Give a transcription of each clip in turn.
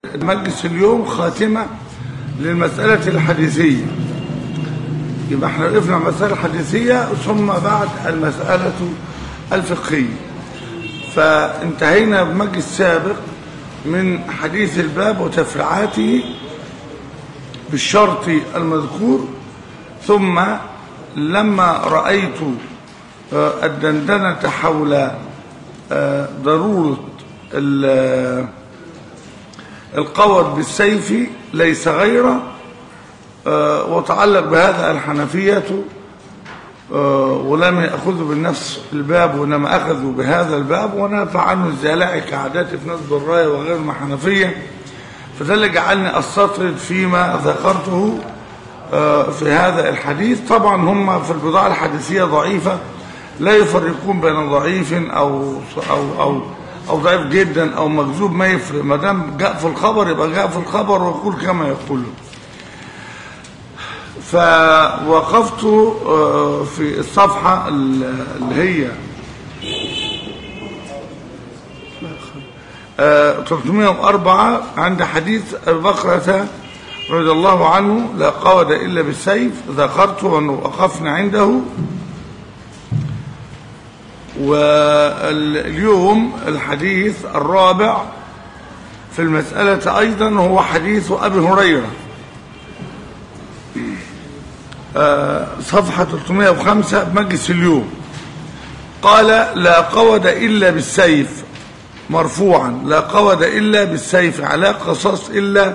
مجلس اليوم خاتمة للمسألة الحديثية يبقى احنا وقفنا على المسألة الحديثية ثم بعد المسألة الفقهية فانتهينا بمجلس سابق من حديث الباب وتفريعاته بالشرط المذكور ثم لما رأيت الدندنة حول ضرورة القود بالسيف ليس غيره وتعلق بهذا الحنفية ولم يأخذوا بالنفس الباب وإنما أخذوا بهذا الباب ونفع عنه الزلاعي كعادات في نصب الراية وغير حنفية فده اللي جعلني أستطرد فيما ذكرته في هذا الحديث طبعا هم في البضاعة الحديثية ضعيفة لا يفرقون بين ضعيف أو, أو, أو, أو ضعيف جدا أو مكذوب ما يفرق ما دام جاء في الخبر يبقى جاء في الخبر ويقول كما يقول فوقفت في الصفحة اللي هي 304 عند حديث أبي بكرة رضي الله عنه لا قود إلا بالسيف ذكرت وأنه وقفنا عنده واليوم الحديث الرابع في المسألة أيضا هو حديث أبي هريرة صفحة 305 مجلس اليوم قال لا قود إلا بالسيف مرفوعا لا قود إلا بالسيف على قصاص إلا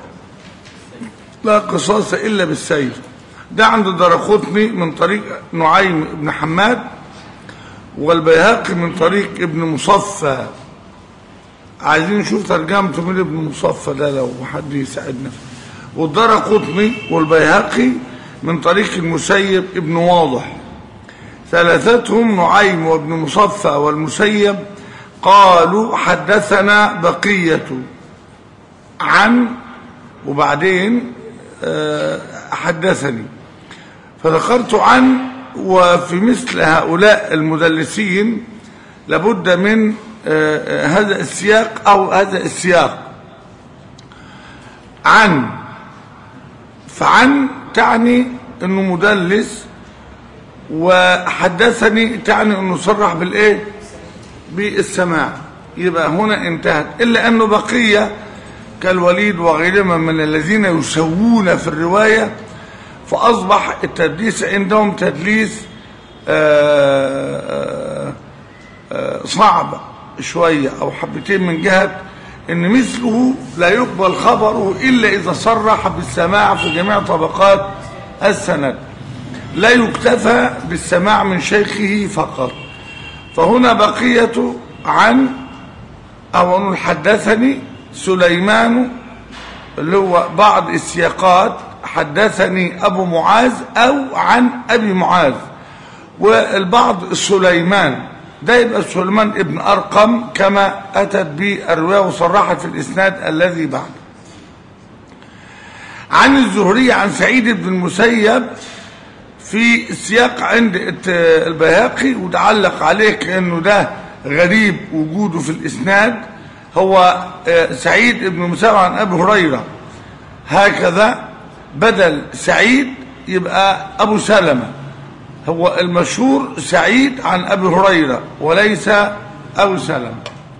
لا قصاص إلا بالسيف ده عند درقطني من طريق نعيم بن حماد والبيهقي من طريق ابن مصفى عايزين نشوف ترجمته من ابن مصفى ده لو حد يساعدنا والدرقطني والبيهقي من طريق المسيب ابن واضح ثلاثتهم نعيم وابن مصفى والمسيب قالوا حدثنا بقية عن وبعدين حدثني فذكرت عن وفي مثل هؤلاء المدلسين لابد من هذا السياق أو هذا السياق عن فعن تعني انه مدلس وحدثني تعني انه صرح بالايه بالسماع يبقى هنا انتهت الا انه بقيه كالوليد وغيرهم من الذين يسوون في الروايه فاصبح التدليس عندهم تدليس آآ آآ صعب شويه او حبتين من جهه ان مثله لا يقبل خبره الا اذا صرح بالسماع في جميع طبقات السند لا يكتفى بالسماع من شيخه فقط فهنا بقية عن او انه حدثني سليمان اللي هو بعض السياقات حدثني ابو معاذ او عن ابي معاذ والبعض سليمان ده يبقى سليمان ابن أرقم كما أتت به الرواية وصرحت في الإسناد الذي بعد عن الزهري عن سعيد بن المسيب في السياق عند البيهقي وتعلق عليه كأنه ده غريب وجوده في الإسناد هو سعيد بن المسيب عن أبي هريرة هكذا بدل سعيد يبقى أبو سلمة هو المشهور سعيد عن أبي هريرة وليس أبو سلمة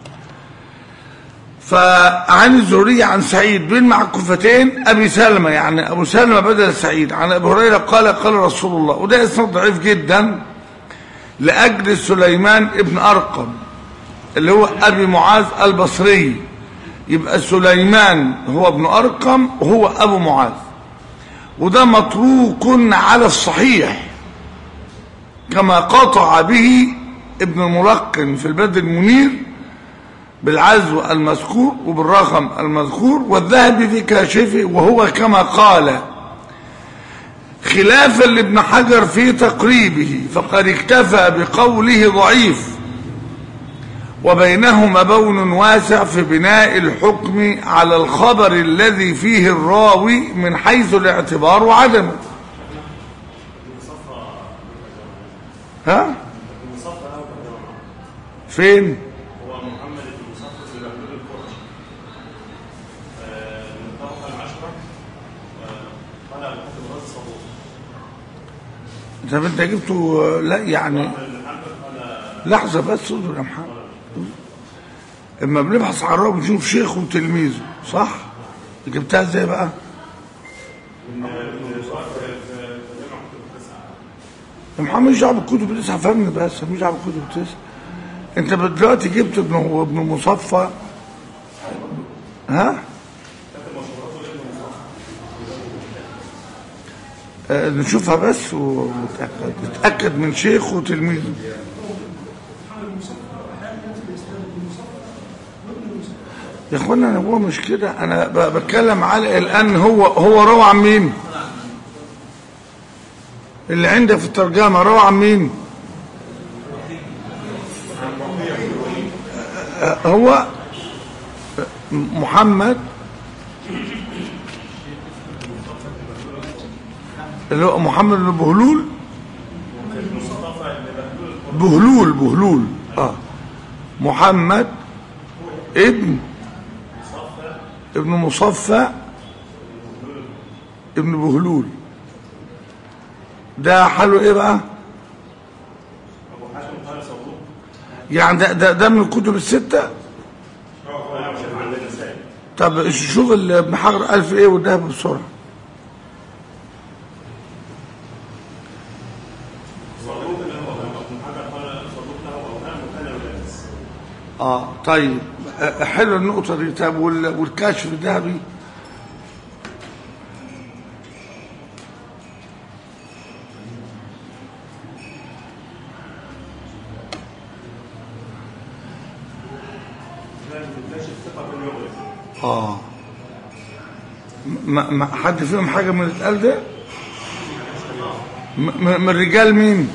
فعن الزهري عن سعيد بين مع الكفتين أبي سلمة يعني أبو سلمة بدل سعيد عن أبي هريرة قال قال رسول الله وده اسناد ضعيف جدا لأجل سليمان ابن أرقم اللي هو أبي معاذ البصري يبقى سليمان هو ابن أرقم وهو أبو معاذ وده متروك على الصحيح كما قطع به ابن الملقن في البدر المنير بالعزو المذكور وبالرقم المذكور والذهبي في كاشفه وهو كما قال خلافا لابن حجر في تقريبه فقد اكتفى بقوله ضعيف وبينهما بون واسع في بناء الحكم على الخبر الذي فيه الراوي من حيث الاعتبار وعدمه ها فين هو محمد بن مصطفى في محمود القرشي طب انت جبته لا يعني لحظة بس اصبر يا محمد اما بنبحث عن الراوي بنشوف شيخه وتلميذه صح؟ جبتها ازاي بقى؟ يا محمد مش دعوه بالكتب التسعه فهمني بس مش دعوه بالكتب التسعه انت دلوقتي جبت ابن ابن مصفى ها؟ آه، نشوفها بس ونتأكد نتأكد من شيخ وتلميذه يا اخوانا انا هو مش كده انا ب- بتكلم على الان هو هو روى عن مين اللي عندك في الترجمه روى عن مين آه، هو محمد اللي هو محمد بن بهلول بهلول بهلول اه محمد ابن ابن مصفى ابن بهلول ده حاله ايه بقى يعني ده, ده, ده من الكتب الستة طب شوف ال- ابن حجر قال في ايه والذهب بسرعة اه طيب آه، حلو النقطة دي طب وال- والكشف الذهبي اه ما ما حد فيهم حاجة من اللي اتقال ده م- م- من رجال مين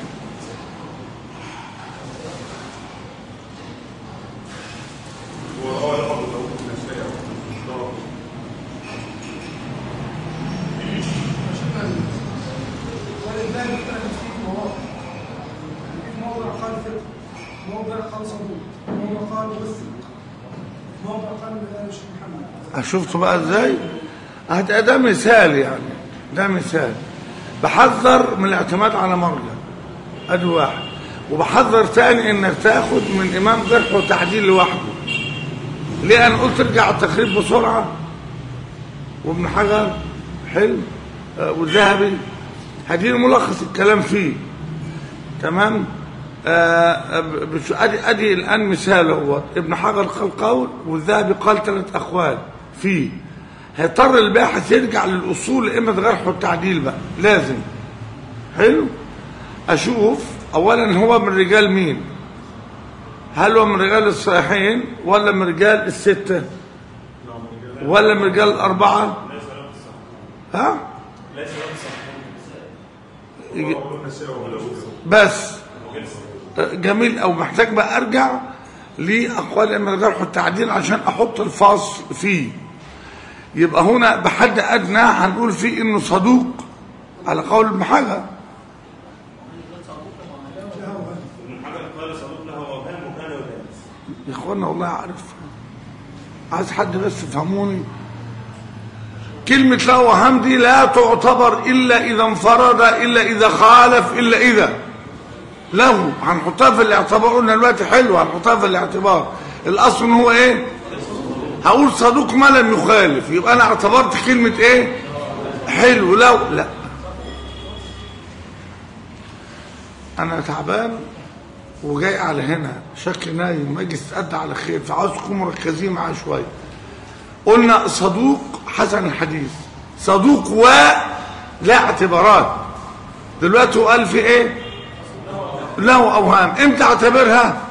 ولله كان في مواضع في موضع قال فقه موضع قال صدوق موضع قال وثق موضع قال من آل الشيخ محمد شفتوا بقى ازاي هت- ده مثال يعني ده مثال بحذر من الاعتماد على مرجع ادي واحد وبحذر تاني انك تاخد من امام جرح وتعديل لوحده ليه انا قلت ارجع التقريب بسرعه وابن حجر حلو آه، والذهبي هدي ملخص الكلام فيه تمام آه، آه، بش- ادي ادي الان مثال هو ابن حجر قال قول والذهبي قال ثلاث اقوال فيه هيضطر الباحث يرجع للاصول لإما الجرح والتعديل بقى لازم حلو اشوف اولا هو من رجال مين هل هو من رجال الصحيحين ولا من رجال السته ولا من رجال الاربعه ها يجي- بس جميل او محتاج بقى ارجع لاقوال ائمه الجرح والتعديل عشان احط الفاصل فيه يبقى هنا بحد ادنى هنقول فيه انه صدوق على قول ابن حجر يا اخوانا والله عارف عايز حد بس يفهموني كلمة لا وهم دي لا تعتبر إلا إذا انفرد إلا إذا خالف إلا إذا له هنحطها في الاعتبار قلنا دلوقتي حلو هنحطها في الاعتبار الأصل إن هو إيه هقول صدوق ما لم يخالف يبقى أنا اعتبرت كلمة إيه حلو لو لا أنا تعبان وجاي على هنا شكل نايم ما اجي استأدى على خير فعاوزكم مركزين معاه شويه قلنا صدوق حسن الحديث صدوق و لا اعتبارات دلوقتي هو قال في ايه له اوهام امتى اعتبرها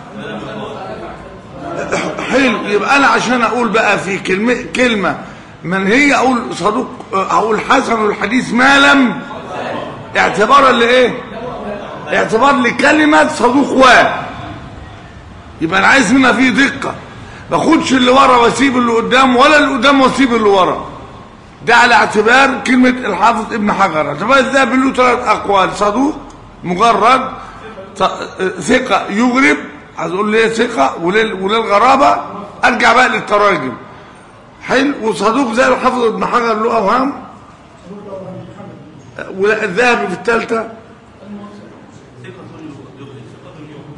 حلو يبقى انا عشان اقول بقى في كلمه كلمه من هي اقول صدوق اقول حسن الحديث ما لم اعتبارا لايه اعتبار لكلمه صدوق و يبقى انا عايز منها فيه دقه باخدش اللي ورا واسيب اللي قدام ولا اللي قدام واسيب اللي ورا ده على اعتبار كلمة الحافظ ابن حجر اعتبار الذهبي له ثلاث اقوال صدوق مجرد ط- ثقة يغرب عايز اقول ليه ثقة وليه وليه الغرابة ارجع بقى للتراجم حلو وصدوق زي الحافظ ابن حجر له اوهام والذهبي في الثالثة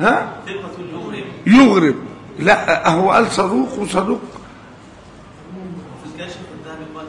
ها ثقة يغرب يغرب لا هو قال صدوق وصدوق في الكاشف الذهبي قال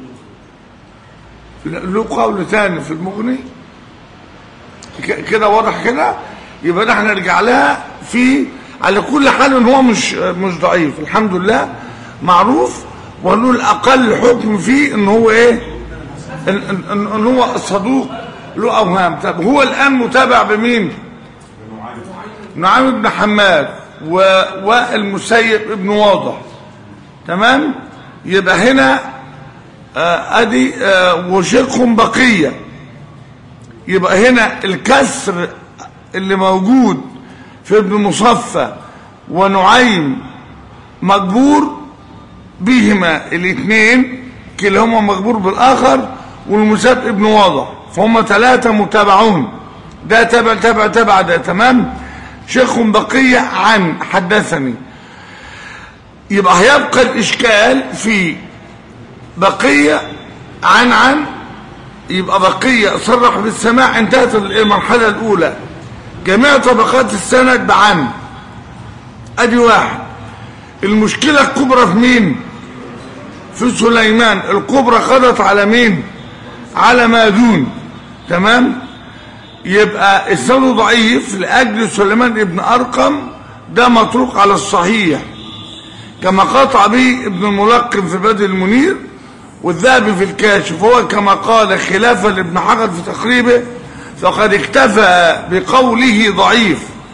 ثقة يغرب له قول ثاني في المغني ك- كده واضح كده يبقى ده هنرجع لها في على كل حال ان هو مش مش ضعيف الحمد لله معروف ونقول اقل حكم فيه ان هو ايه ان, ان, ان, إن هو صدوق له اوهام طب هو الان متابع بمين نعيم بن حماد و والمسيب ابن واضح تمام يبقى هنا آه، ادي آه، وشيخهم بقيه يبقى هنا الكسر اللي موجود في ابن مصفى ونعيم مجبور بهما الاثنين كلاهما مجبور بالاخر والمساب ابن واضح فهم ثلاثه متابعون ده تبع تبع تبع ده تمام شيخهم بقيه عن حدثني يبقى هيبقى الاشكال في بقية عن عن يبقى بقية صرح بالسماع انتهت المرحلة الأولى جميع طبقات السند بعن أدي واحد المشكلة الكبرى في مين في سليمان الكبرى خدت على مين على ما دون تمام يبقى السند ضعيف لأجل سليمان ابن أرقم ده متروك على الصحيح كما قطع به ابن الملقن في بدء المنير والذهبي في الكاشف هو كما قال خلافا لابن حجر في تقريبه فقد اكتفى بقوله ضعيف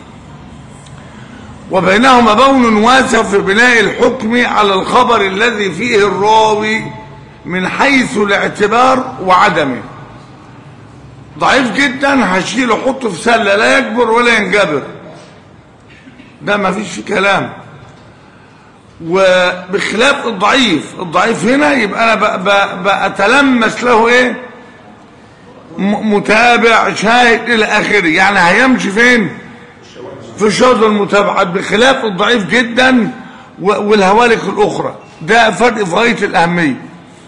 وبينهما بون واسع في بناء الحكم على الخبر الذي فيه الراوي من حيث الاعتبار وعدمه ضعيف جدا هشيله حطه في سله لا يكبر ولا ينجبر ده ما فيش فيه كلام وبخلاف الضعيف الضعيف هنا يبقى انا ب- ب- بأتلمس له ايه م- متابع شاهد الى اخره يعني هيمشي فين في شوط المتابعات بخلاف الضعيف جدا و- والهوالك الاخرى ده فرق في غايه الاهميه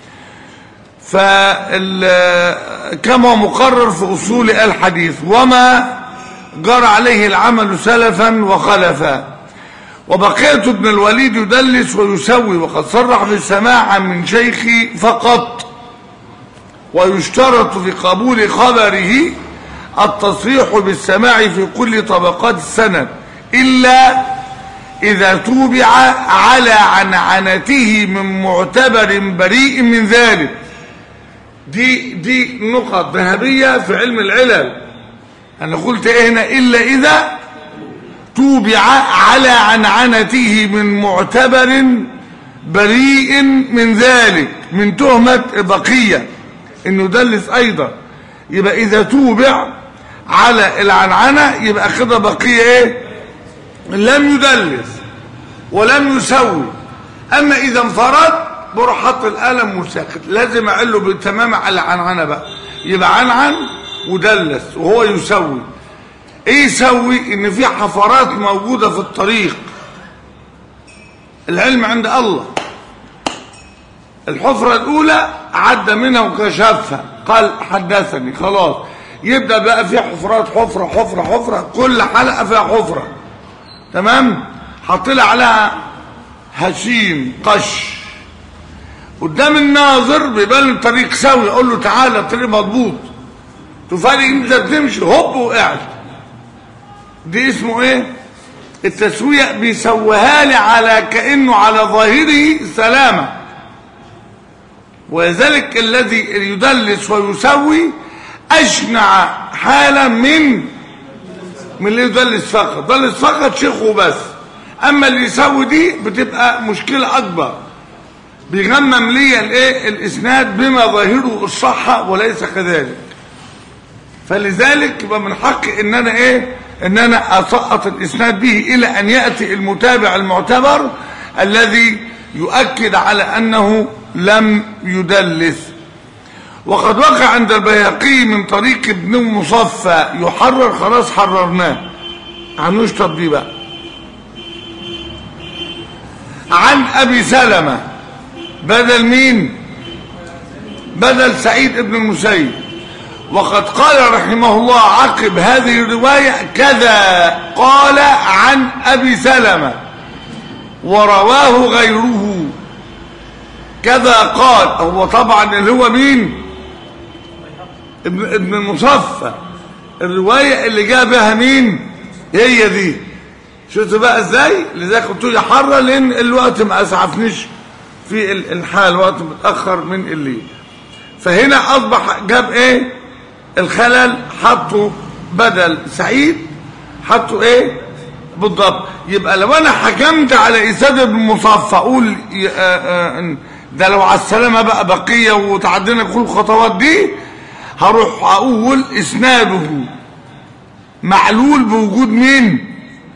فال كما هو مقرر في اصول الحديث وما جرى عليه العمل سلفا وخلفا وبقية ابن الوليد يدلس ويسوي وقد صرح بالسماع من شيخي فقط ويشترط في قبول خبره التصريح بالسماع في كل طبقات السند إلا إذا توبع على عنعنته من معتبر بريء من ذلك دي دي نقط ذهبية في علم العلل أنا قلت إيه هنا إلا إذا توبع على عنعنته من معتبر بريء من ذلك من تهمة بقية انه يدلس ايضا يبقى اذا توبع على العنعنة يبقى كده بقية ايه لم يدلس ولم يسوي اما اذا انفرد بروح حط القلم وساكت لازم اعله بالتمام على العنعنة بقى يبقى عنعن ودلس وهو يسوي ايه يسوي ان في حفرات موجودة في الطريق العلم عند الله الحفرة الاولى عدى منها وكشفها قال حدثني خلاص يبدأ بقى في حفرات حفرة حفرة حفرة كل حلقة فيها حفرة تمام حط لها عليها هشيم قش قدام الناظر بيبان الطريق سوي يقول له تعالى الطريق مضبوط تفارق انت بتمشي هوب وقعت دي اسمه ايه التسوية بيسويها لي على كأنه على ظاهره سلامة ولذلك الذي يدلس ويسوي أشنع حالا من من اللي يدلس فقط دلس فقط شيخه بس أما اللي يسوي دي بتبقى مشكلة أكبر بيغمم لي الايه الاسناد بما ظاهره الصحة وليس كذلك فلذلك يبقى من حقي ان انا ايه ان انا اسقط الاسناد به الى ان ياتي المتابع المعتبر الذي يؤكد على انه لم يدلس وقد وقع عند البيهقي من طريق ابن مصفى يحرر خلاص حررناه هنشطب دي بقى عن ابي سلمة بدل مين بدل سعيد ابن المسيب وقد قال رحمه الله عقب هذه الرواية كذا قال عن أبي سلمة ورواه غيره كذا قال هو طبعا اللي هو مين ابن, ابن المصفى الرواية اللي جاء بها مين هي دي شفت بقى ازاي لذلك قلت لي حرة لان الوقت ما اسعفنيش في ال- الحال وقت متأخر من الليل فهنا اصبح جاب ايه الخلل حطوا بدل سعيد حطوا ايه بالضبط يبقى لو انا حكمت على اساد بن مصفى اقول ي- آه، آه، ده لو على السلامه بقى بقيه وتعدينا كل الخطوات دي هروح اقول اسناده معلول بوجود مين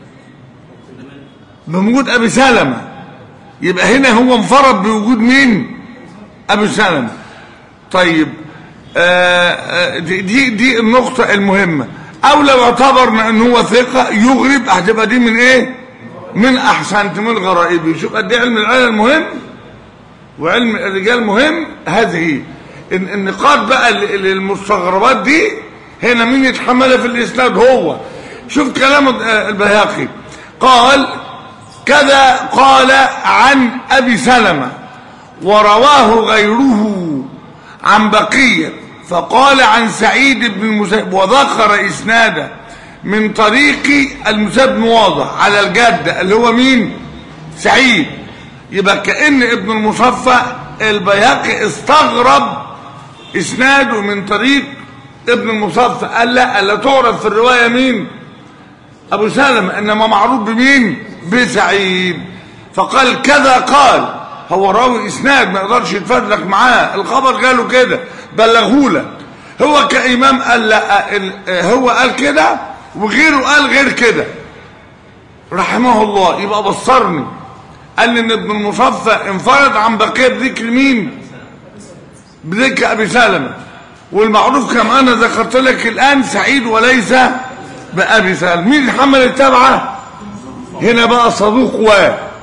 بوجود ابي سلمة يبقى هنا هو انفرد بوجود مين ابي سلمة طيب آه، آه، دي دي, دي النقطة المهمة او لو اعتبرنا ان هو ثقة يغرب هتبقى دي من ايه من احسنت من غرائبه شوف قد ايه علم العلم المهم وعلم الرجال مهم هذه الن- النقاط بقى ال- ال- المستغربات دي هنا مين يتحملها في الاسناد هو شوف كلام آه، البيهقي قال كذا قال عن ابي سلمة ورواه غيره عن بقية فقال عن سعيد بن المسيب وذكر اسناده من طريق المسيب بن واضح على الجدة اللي هو مين سعيد يبقى كأن ابن المصفى البياقي استغرب اسناده من طريق ابن المصفى قال لا الا تعرف في الرواية مين ابو سلمة انما معروف بمين بسعيد فقال كذا قال هو راوي اسناد ما يقدرش يتفرق معاه الخبر قاله كده بلغهولك هو كامام قال لا ال- هو قال كده وغيره قال غير كده رحمه الله يبقى بصرني قال لي ان ابن المصفى انفرد عن بقيه بذكر مين بذكر ابي سلمة والمعروف كما انا ذكرت لك الان سعيد وليس بابي سلمة مين اللي حمل التبعه هنا بقى صدوق و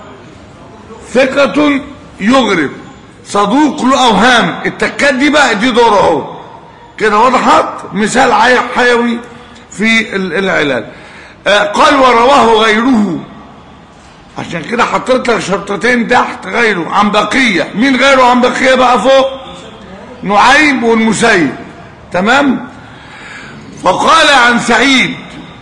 ثقة يغرب صدوق له اوهام التكات دي بقى دي دور اهو كده وضحت مثال عي- حيوي في ال- العلال آه، قال ورواه غيره عشان كده حطيت لك شرطتين تحت غيره عن بقية مين غيره عن بقية بقى فوق نعيم والمسيب تمام فقال عن سعيد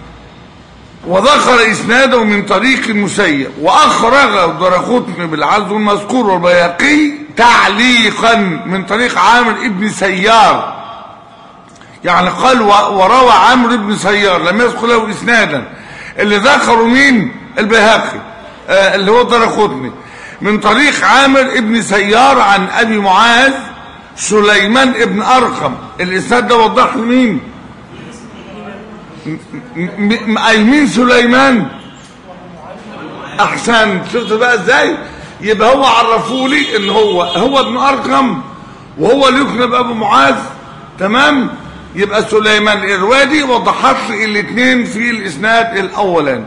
وذكر اسناده من طريق المسيب واخرج درقطني بالعزو المذكور والبياقي تعليقا من طريق عامر ابن سيار يعني قال و- وروى عمرو بن سيار لم يذكر له اسنادا اللي ذكروا مين البيهقي آه اللي هو درقطني من طريق عامر ابن سيار عن ابي معاذ سليمان ابن ارقم الاسناد ده وضح لي مين م- م- اي مين سليمان احسن شفت بقى ازاي يبقى هو عرفوا لي ان هو هو ابن ارقم وهو اللي يكنب ابو معاذ تمام يبقى سليمان الروادي وضحت لي الاثنين في الاسناد الاولاني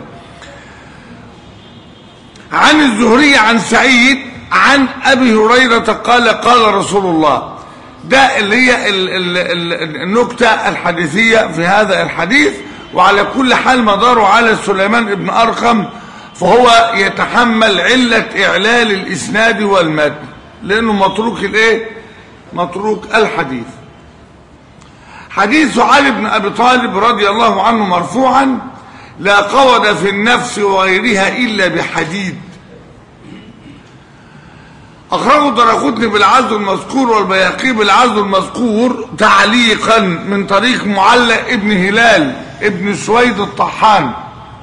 عن الزهري عن سعيد عن ابي هريره قال قال رسول الله ده اللي هي ال- ال- ال- النكته الحديثيه في هذا الحديث وعلى كل حال مداره على سليمان بن ارقم فهو يتحمل عله اعلال الاسناد والمتن لانه متروك الايه متروك الحديث حديث علي بن ابي طالب رضي الله عنه مرفوعا لا قود في النفس وغيرها الا بحديد أخرجه الدرقطني بالعزو المذكور والبياقي بالعزو المذكور تعليقا من طريق معلق ابن هلال ابن سويد الطحان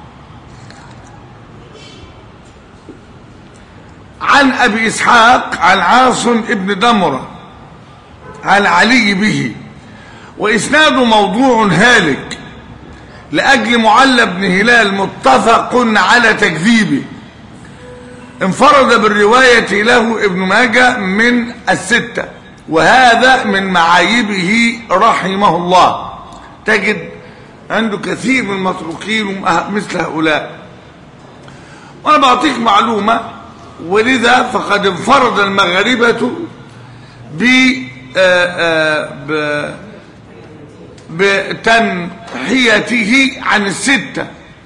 عن أبي إسحاق عن عاصم ابن دمرة عن علي به وإسناد موضوع هالك لأجل معلى بن هلال متفق على تكذيبه انفرد بالرواية له ابن ماجه من الستة وهذا من معايبه رحمه الله تجد عنده كثير من المتروكين مثل هؤلاء وانا بعطيك معلومة ولذا فقد انفرد المغاربة ب آه، آه، ب بتنحيته عن الستة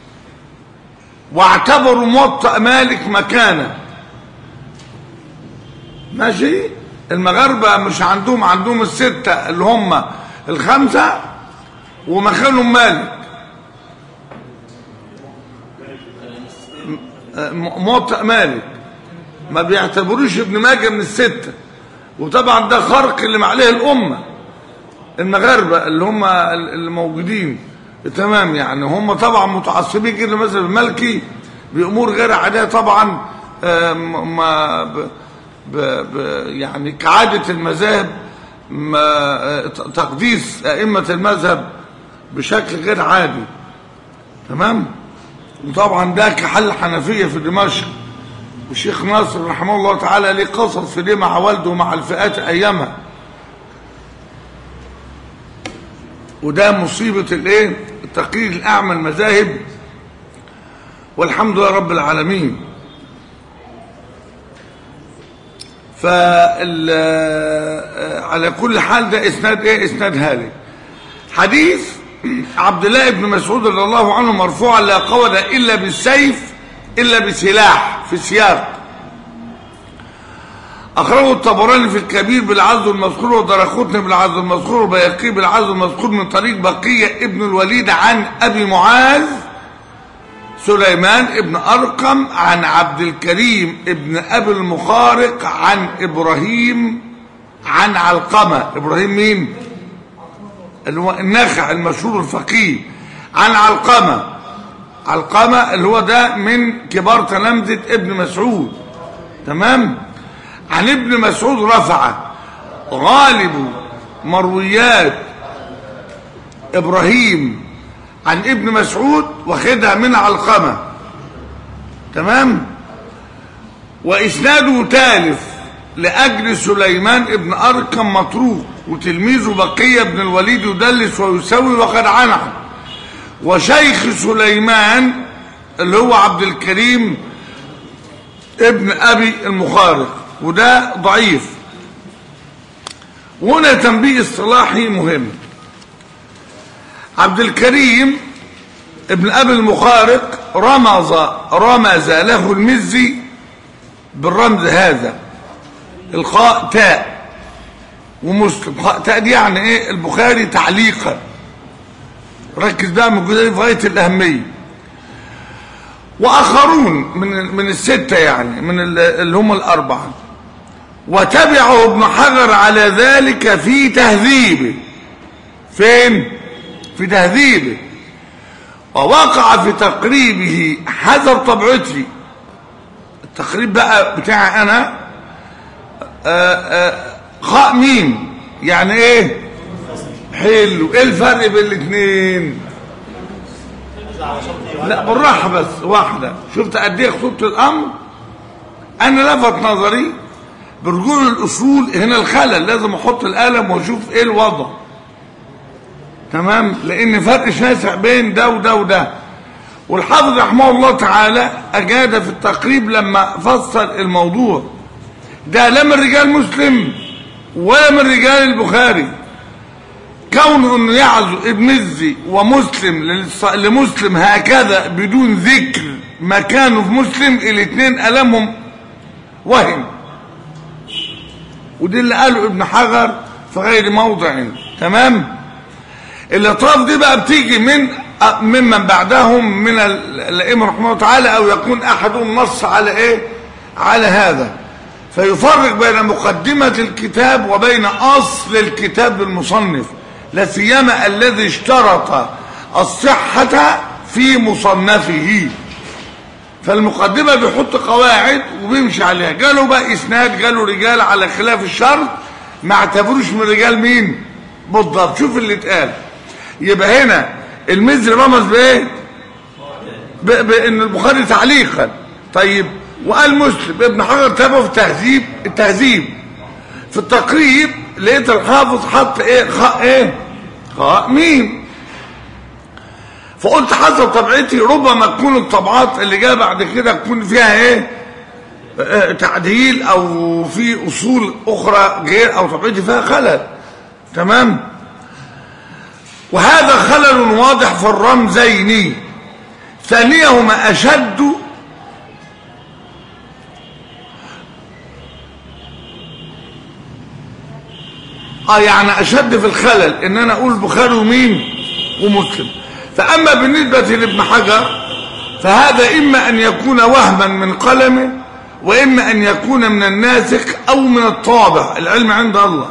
واعتبروا موطأ مالك مكانه ماشي المغاربة مش عندهم عندهم الستة اللي هم الخمسة ومكانهم مالك م- موطأ مالك ما بيعتبروش ابن ماجه من الستة وطبعا ده خرق اللي ما عليه الأمة المغاربة اللي هم اللي موجودين تمام يعني هم طبعا متعصبين كده مثلا الملكي بأمور غير عادية طبعا آم، ما ب ب ب يعني كعادة المذاهب ما آه، تقديس أئمة المذهب بشكل غير عادي تمام وطبعا ده كحل حنفية في دمشق والشيخ ناصر رحمه الله تعالى ليه قصص في دي مع والده ومع الفئات أيامها وده مصيبة الايه التقليد الأعمى المذاهب والحمد لله رب العالمين فال على كل حال ده اسناد ايه اسناد هالك حديث عبد الله بن مسعود رضي الله عنه مرفوعا لا قول الا بالسيف الا بسلاح في سياق أخرجه الطبراني في الكبير بالعز المذكور ودرخوتني بالعز المذكور وبيقي بالعز المذكور من طريق بقية ابن الوليد عن أبي معاذ سليمان ابن أرقم عن عبد الكريم ابن أبي المخارق عن إبراهيم عن علقمة إبراهيم مين؟ اللي هو النخع المشهور الفقيه عن علقمة علقمة اللي هو ده من كبار تلامذة ابن مسعود تمام؟ عن ابن مسعود رفع غالب مرويات ابراهيم عن ابن مسعود واخدها من علقمه تمام واسناده تالف لاجل سليمان ابن ارقم متروك وتلميذه بقيه بن الوليد يدلس ويسوي وقد عنع وشيخ سليمان اللي هو عبد الكريم ابن ابي المخارق وده ضعيف وهنا تنبيه اصطلاحي مهم عبد الكريم ابن ابي المخارق رمز رمز له المزي بالرمز هذا الخاء تاء ومسلم خاء تاء دي يعني ايه البخاري تعليقا ركز بقى من الجزئيه دي في غايه الاهميه واخرون من من السته يعني من اللي هم الاربعه وتبعه ابن حجر على ذلك في تهذيبه فين في تهذيبه ووقع في تقريبه حسب طبعتي التقريب بقى بتاعي انا آآ آآ خاء ميم يعني ايه حلو ايه الفرق بين الاثنين لا بالراحه بس واحده شفت قد ايه خطوط الامر انا لفت نظري برجوع للاصول هنا الخلل لازم احط القلم واشوف ايه الوضع تمام لان فرق شاسع بين ده وده وده والحافظ رحمه الله تعالى اجاد في التقريب لما فصل الموضوع ده لا من رجال مسلم ولا من رجال البخاري كونه انه يعزو ابن الزي ومسلم للص- لمسلم هكذا بدون ذكر مكانه في مسلم الاثنين ألمهم وهم ودي اللي قاله ابن حجر في غير موضع تمام الاطراف دي بقى بتيجي من ممن بعدهم من ال- الائمه رحمه الله تعالى او يكون احدهم نص على ايه على هذا فيفرق بين مقدمه الكتاب وبين اصل الكتاب المصنف لا سيما الذي اشترط الصحه في مصنفه فالمقدمة بيحط قواعد وبيمشي عليها قالوا بقى اسناد قالوا رجال على خلاف الشرط ما اعتبروش من رجال مين بالضبط شوف اللي اتقال يبقى هنا المزري رمز بايه ب- بان البخاري تعليقا طيب وقال مسلم ابن حجر تابعه في التهذيب التهذيب في التقريب لقيت الحافظ حط ايه خاء ايه خاء ميم فقلت حسب طبيعتي ربما تكون الطبعات اللي جايه بعد كده تكون فيها ايه آه، تعديل او في اصول اخرى غير او طبيعتي فيها خلل تمام وهذا خلل واضح في الرمزين ثانيهما أشد اه يعني اشد في الخلل ان انا اقول بخاري ومين ومسلم فاما بالنسبة لابن حجر فهذا اما ان يكون وهما من قلمه واما ان يكون من الناسخ او من الطابع العلم عند الله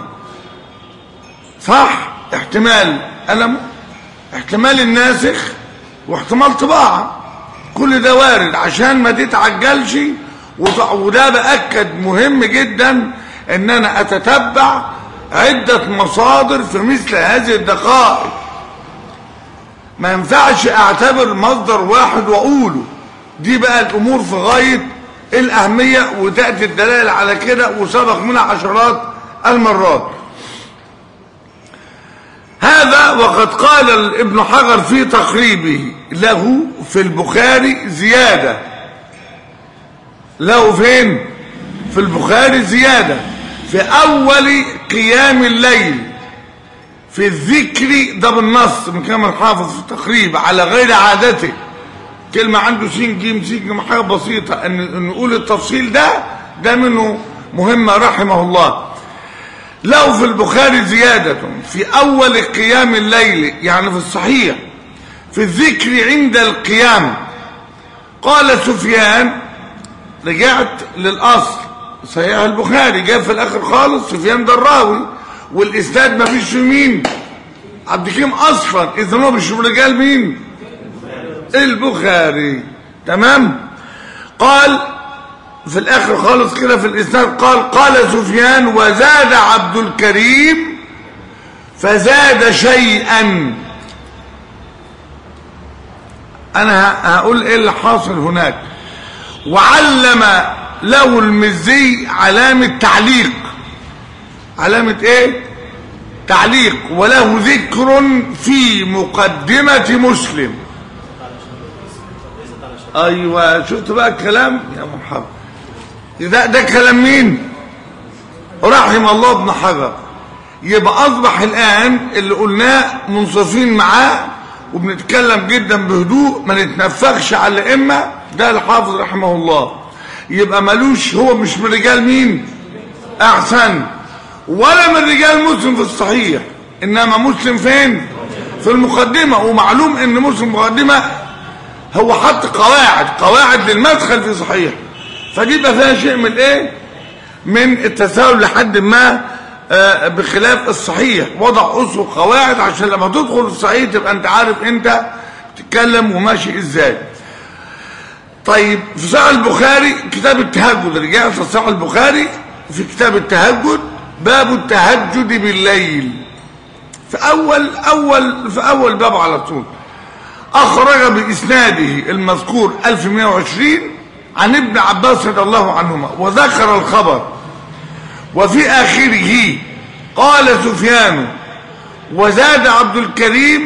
صح احتمال قلمه احتمال الناسخ واحتمال طباعة كل ده وارد عشان ما تتعجلش وط- وده بأكد مهم جدا ان انا اتتبع عدة مصادر في مثل هذه الدقائق ما ينفعش اعتبر مصدر واحد واقوله دي بقى الامور في غاية الاهمية وتأتي الدلائل على كده وسبق منها عشرات المرات هذا وقد قال ابن حجر في تقريبه له في البخاري زيادة له فين في البخاري زيادة في أول قيام الليل في الذكر ده بالنص من كلام الحافظ في التقريب على غير عادته كلمة عنده سين جيم سين جيم حاجة بسيطة ان إن نقول التفصيل ده ده منه مهمة رحمه الله له في البخاري زيادة في أول قيام الليل يعني في الصحيح في الذكر عند القيام قال سفيان رجعت للأصل صحيح البخاري جاب في الآخر خالص سفيان ده الراوي والإسناد ما فيش في مين عبد الكريم أصلا إذا هو مش من رجال مين البخاري تمام قال في الاخر خالص كده في الاسناد قال قال سفيان وزاد عبد الكريم فزاد شيئا انا ه- هقول ايه اللي حاصل هناك وعلم له المزي علامة تعليق علامة ايه تعليق وله ذكر في مقدمة مسلم ايوه شفت بقى الكلام يا محمد ده ده كلام مين رحم الله ابن حجر يبقى اصبح الان اللي قلناه منصفين معاه وبنتكلم جدا بهدوء ما نتنفخش على الائمه ده الحافظ رحمه الله يبقى ملوش هو مش من رجال مين احسن ولا من رجال مسلم في الصحيح انما مسلم فين في المقدمه ومعلوم ان مسلم مقدمه هو حط قواعد قواعد للمدخل في صحيح فدي بقى فيها شيء من ايه من التساهل لحد ما آه، بخلاف الصحيح وضع اسس قواعد عشان لما تدخل الصحيح تبقى انت عارف انت تتكلم وماشي ازاي طيب في صحيح البخاري كتاب التهجد رجعت في صحيح البخاري في كتاب التهجد باب التهجد بالليل في اول اول في اول باب على طول أخرج بإسناده المذكور 1120 عن ابن عباس رضي الله عنهما وذكر الخبر وفي آخره قال سفيان وزاد عبد الكريم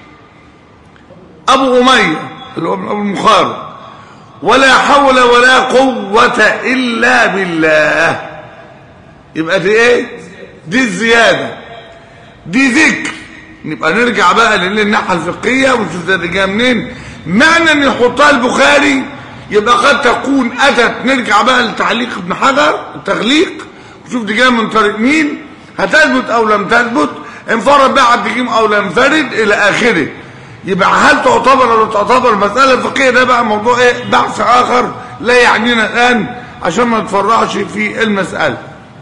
أبو أمية اللي هو ابن أبو المخارج ولا حول ولا قوة إلا بالله يبقى دي ايه دي الزيادة دي ذكر نبقى نرجع بقى للناحيه الفقهيه ونشوف ده جايه منين معنى ان يحطها البخاري يبقى قد تكون اتت نرجع بقى لتعليق ابن حجر التغليق وشوف دي جايه من طريق مين هتثبت او لم تثبت انفرد بقى عبد الحكيم او لم ينفرد الى اخره يبقى هل تعتبر ولا تعتبر مساله فقهيه ده بقى موضوع ايه بحث اخر لا يعنينا الان عشان ما نتفرعش في المساله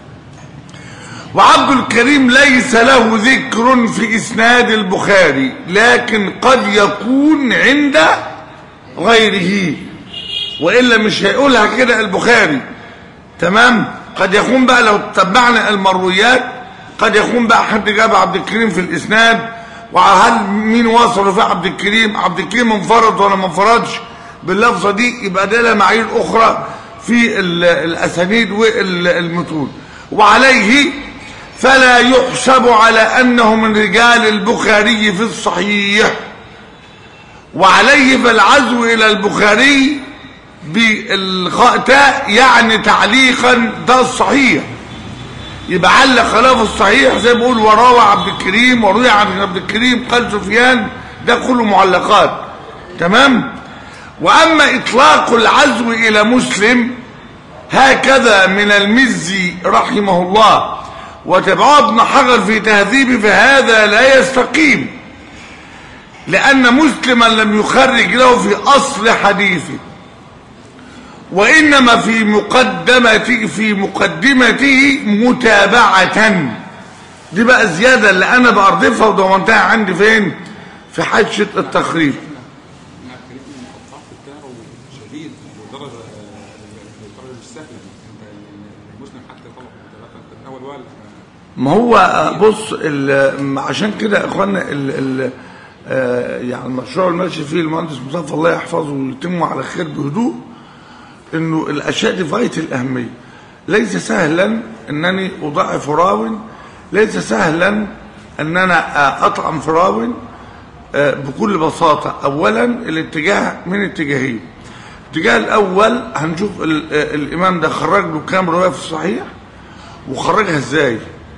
وعبد الكريم ليس له ذكر في إسناد البخاري لكن قد يكون عند غيره وإلا مش هيقولها كده البخاري تمام قد يكون بقى لو تبعنا المرويات قد يكون بقى حد جاب عبد الكريم في الإسناد وهل مين وصل في عبد الكريم عبد الكريم انفرد ولا ما انفردش باللفظة دي يبقى ده لها معايير أخرى في ال- الأسانيد والمتون وعليه فلا يحسب على أنه من رجال البخاري في الصحيح وعليه فالعزو إلى البخاري بالخاء يعني تعليقا ده الصحيح يبقى علق خلافه الصحيح زي ما بيقول وروى عبد الكريم وروي عن عبد الكريم قال سفيان ده كله معلقات تمام واما اطلاق العزو الى مسلم هكذا من المزي رحمه الله وتبعه ابن حجر في تهذيبه فهذا لا يستقيم لأن مسلما لم يخرج له في أصل حديثه وإنما في مقدمته في مقدمته متابعة دي بقى الزيادة اللي أنا بأردفها وضمنتها عندي فين في حاشية التخريج مع الكريم الضعف بتاعه شديد لدرجه لدرجه مش سهله انت المسلم حتى طلب المتابعه الاول وقال ما هو بص ال- عشان كده يا اخوانا ال ال آه، يعني المشروع الماشي فيه المهندس مصطفى الله يحفظه ويتم على خير بهدوء انه الاشياء دي في غايه الاهميه ليس سهلا انني اضعف راو ليس سهلا ان انا آه، اطعم في راو آه، بكل بساطه اولا الاتجاه من اتجاهين الاتجاه الاول هنشوف ال- آه، الامام ده خرج له كام روايه في الصحيح وخرجها ازاي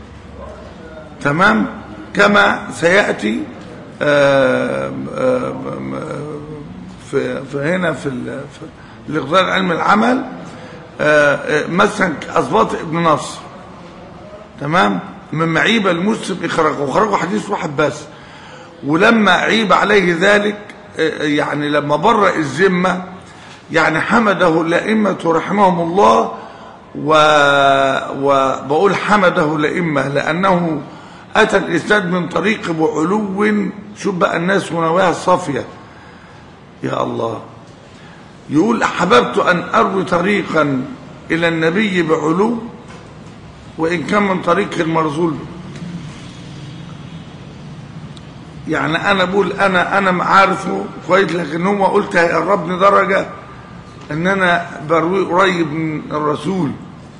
تمام كما سياتي آه، آه، في في هنا في ال- في الاقدار علم العمل آه، آه، مثلا اثبات ابن نصر تمام من معيبه المسلم اخراجه وخرجوا حديث واحد بس ولما عيب عليه ذلك آه، يعني لما برأ الذمه يعني حمده الائمه رحمهم الله و... وبقول حمده الائمه لانه اتى الاسناد من طريق بعلو شوف بقى الناس ونواها الصافيه يا الله يقول احببت ان اروي طريقا الى النبي بعلو وان كان من طريق المرزول يعني انا بقول انا انا عارفه كويس لكن هو قلت هيقربني درجه ان انا بروي قريب من الرسول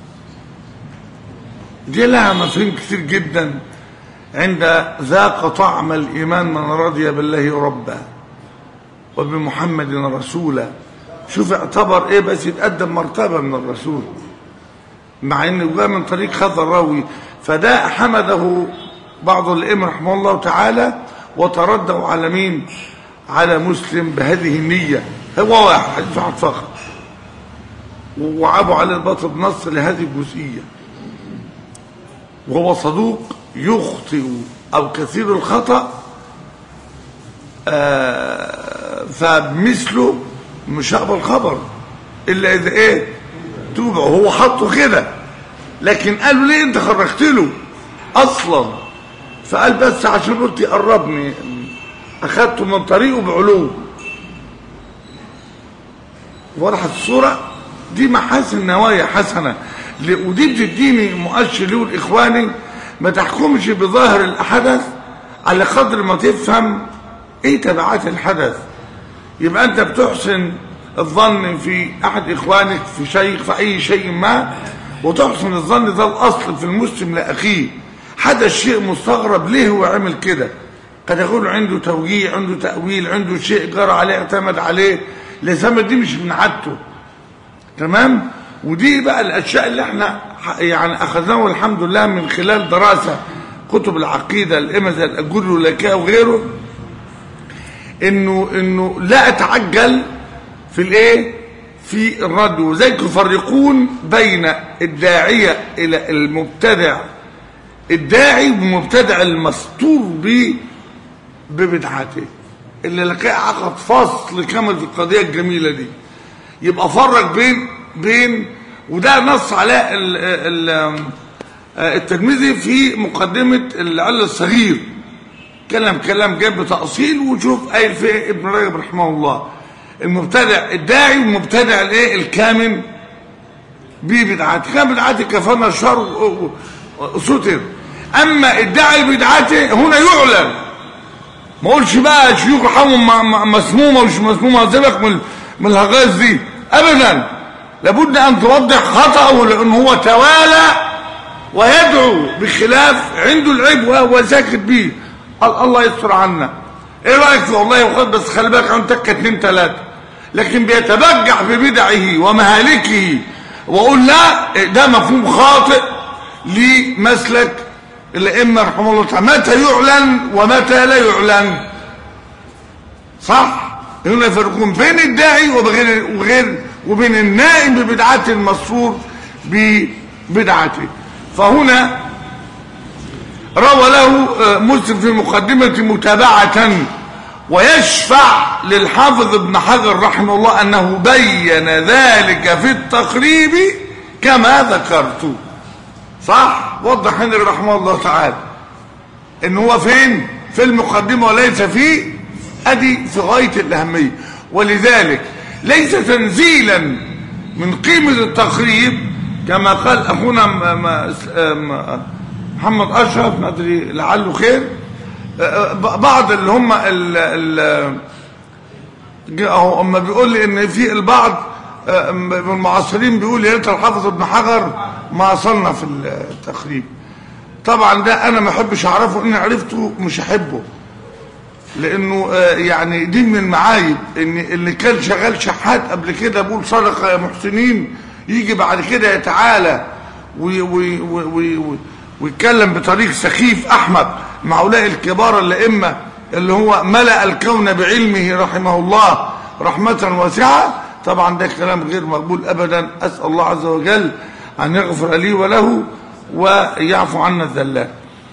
دي لها مفاهيم كتير جدا عند ذاق طعم الايمان من رضي بالله ربا وبمحمد رسولا شوف اعتبر ايه بس يتقدم مرتبه من الرسول مع انه جاء من طريق هذا الراوي فده حمده بعض الائمه رحمه الله تعالى وتردوا على مين على مسلم بهذه النيه هو واحد حديث واحد فقط وعابوا على الباطل بنص لهذه الجزئيه وهو صدوق يخطئ او كثير الخطأ آه، فمثله مش هقبل خبر الا اذا ايه توبع هو حطه كده لكن قالوا ليه انت خرجت له اصلا فقال بس عشان قلت يقربني اخدته من طريقه بعلو وضحت الصوره دي محاسن نوايا حسنه ل- ودي بتديني مؤشر له الاخواني ما تحكمش بظاهر الحدث على قدر ما تفهم ايه تبعات الحدث يبقى انت بتحسن الظن في احد اخوانك في شيخ في اي شيء ما وتحسن الظن ده الاصل في المسلم لاخيه حدث شيء مستغرب ليه هو عمل كده قد يكون عنده توجيه عنده تاويل عنده شيء جرى عليه اعتمد عليه لسما دي مش من عادته تمام ودي بقى الاشياء اللي احنا ح- يعني اخذناها الحمد لله من خلال دراسه كتب العقيده الائمه زي الاجر واللكاء وغيره انه انه لا اتعجل في الايه في الرد وذلك يفرقون بين الداعيه الى المبتدع الداعي والمبتدع المستور ب ببدعته اللي لقى عقد فصل كامل في القضيه الجميله دي يبقى فرق بين بين وده نص على ال ال الترمذي في مقدمه العل الصغير كلام كلام جاب بتأصيل وشوف قايل فيه ابن رجب رحمه الله المبتدع الداعي والمبتدع الايه الكامن ببدعته كان بدعته كفانا الشر و- و- ستر اما الداعي بدعته هنا يعلن ما اقولش بقى شيوخ حمم م- م- مسمومه ومش مسمومه سيبك من من الهجاز دي ابدا لابد ان توضح خطأه لان هو توالى ويدعو بخلاف عنده العيب وهو ساكت بيه قال الله يستر عنا ايه رايك في والله وخد بس خلي بالك عن تكه اتنين تلاته لكن بيتبجح ببدعه ومهالكه واقول لا ده مفهوم خاطئ لمسلك الائمه رحمه الله تعالى متى يعلن ومتى لا يعلن صح هنا يفرقون بين الداعي وبين وغير وبين النائم ببدعته المسرور ببدعته فهنا روى له آه، مسلم في المقدمة متابعة ويشفع للحافظ ابن حجر رحمه الله أنه بين ذلك في التقريب كما ذكرت صح وضح هنري رحمه الله تعالى ان هو فين في المقدمة وليس في ادي في غاية الاهمية ولذلك ليس تنزيلا من قيمة التقريب كما قال اخونا م- م- م- محمد اشرف ما ادري لعله خير ب- بعض اللي هم ال ال اهو اما بيقول لي ان في البعض آه، من المعاصرين بيقول يا ريت الحافظ ابن حجر ما وصلنا في التقريب طبعا ده انا ما احبش اعرفه ان عرفته مش احبه لانه آه، يعني دي من المعايب ان اللي كان شغال شحات قبل كده بيقول صدقه يا محسنين يجي بعد كده يتعالى وي- وي- وي- وي- وي- ويتكلم بطريق سخيف احمق مع هؤلاء الكبار الائمه اللي هو ملأ الكون بعلمه رحمه الله رحمه واسعه طبعا ده كلام غير مقبول ابدا اسال الله عز وجل ان يغفر لي وله ويعفو عنا الذلات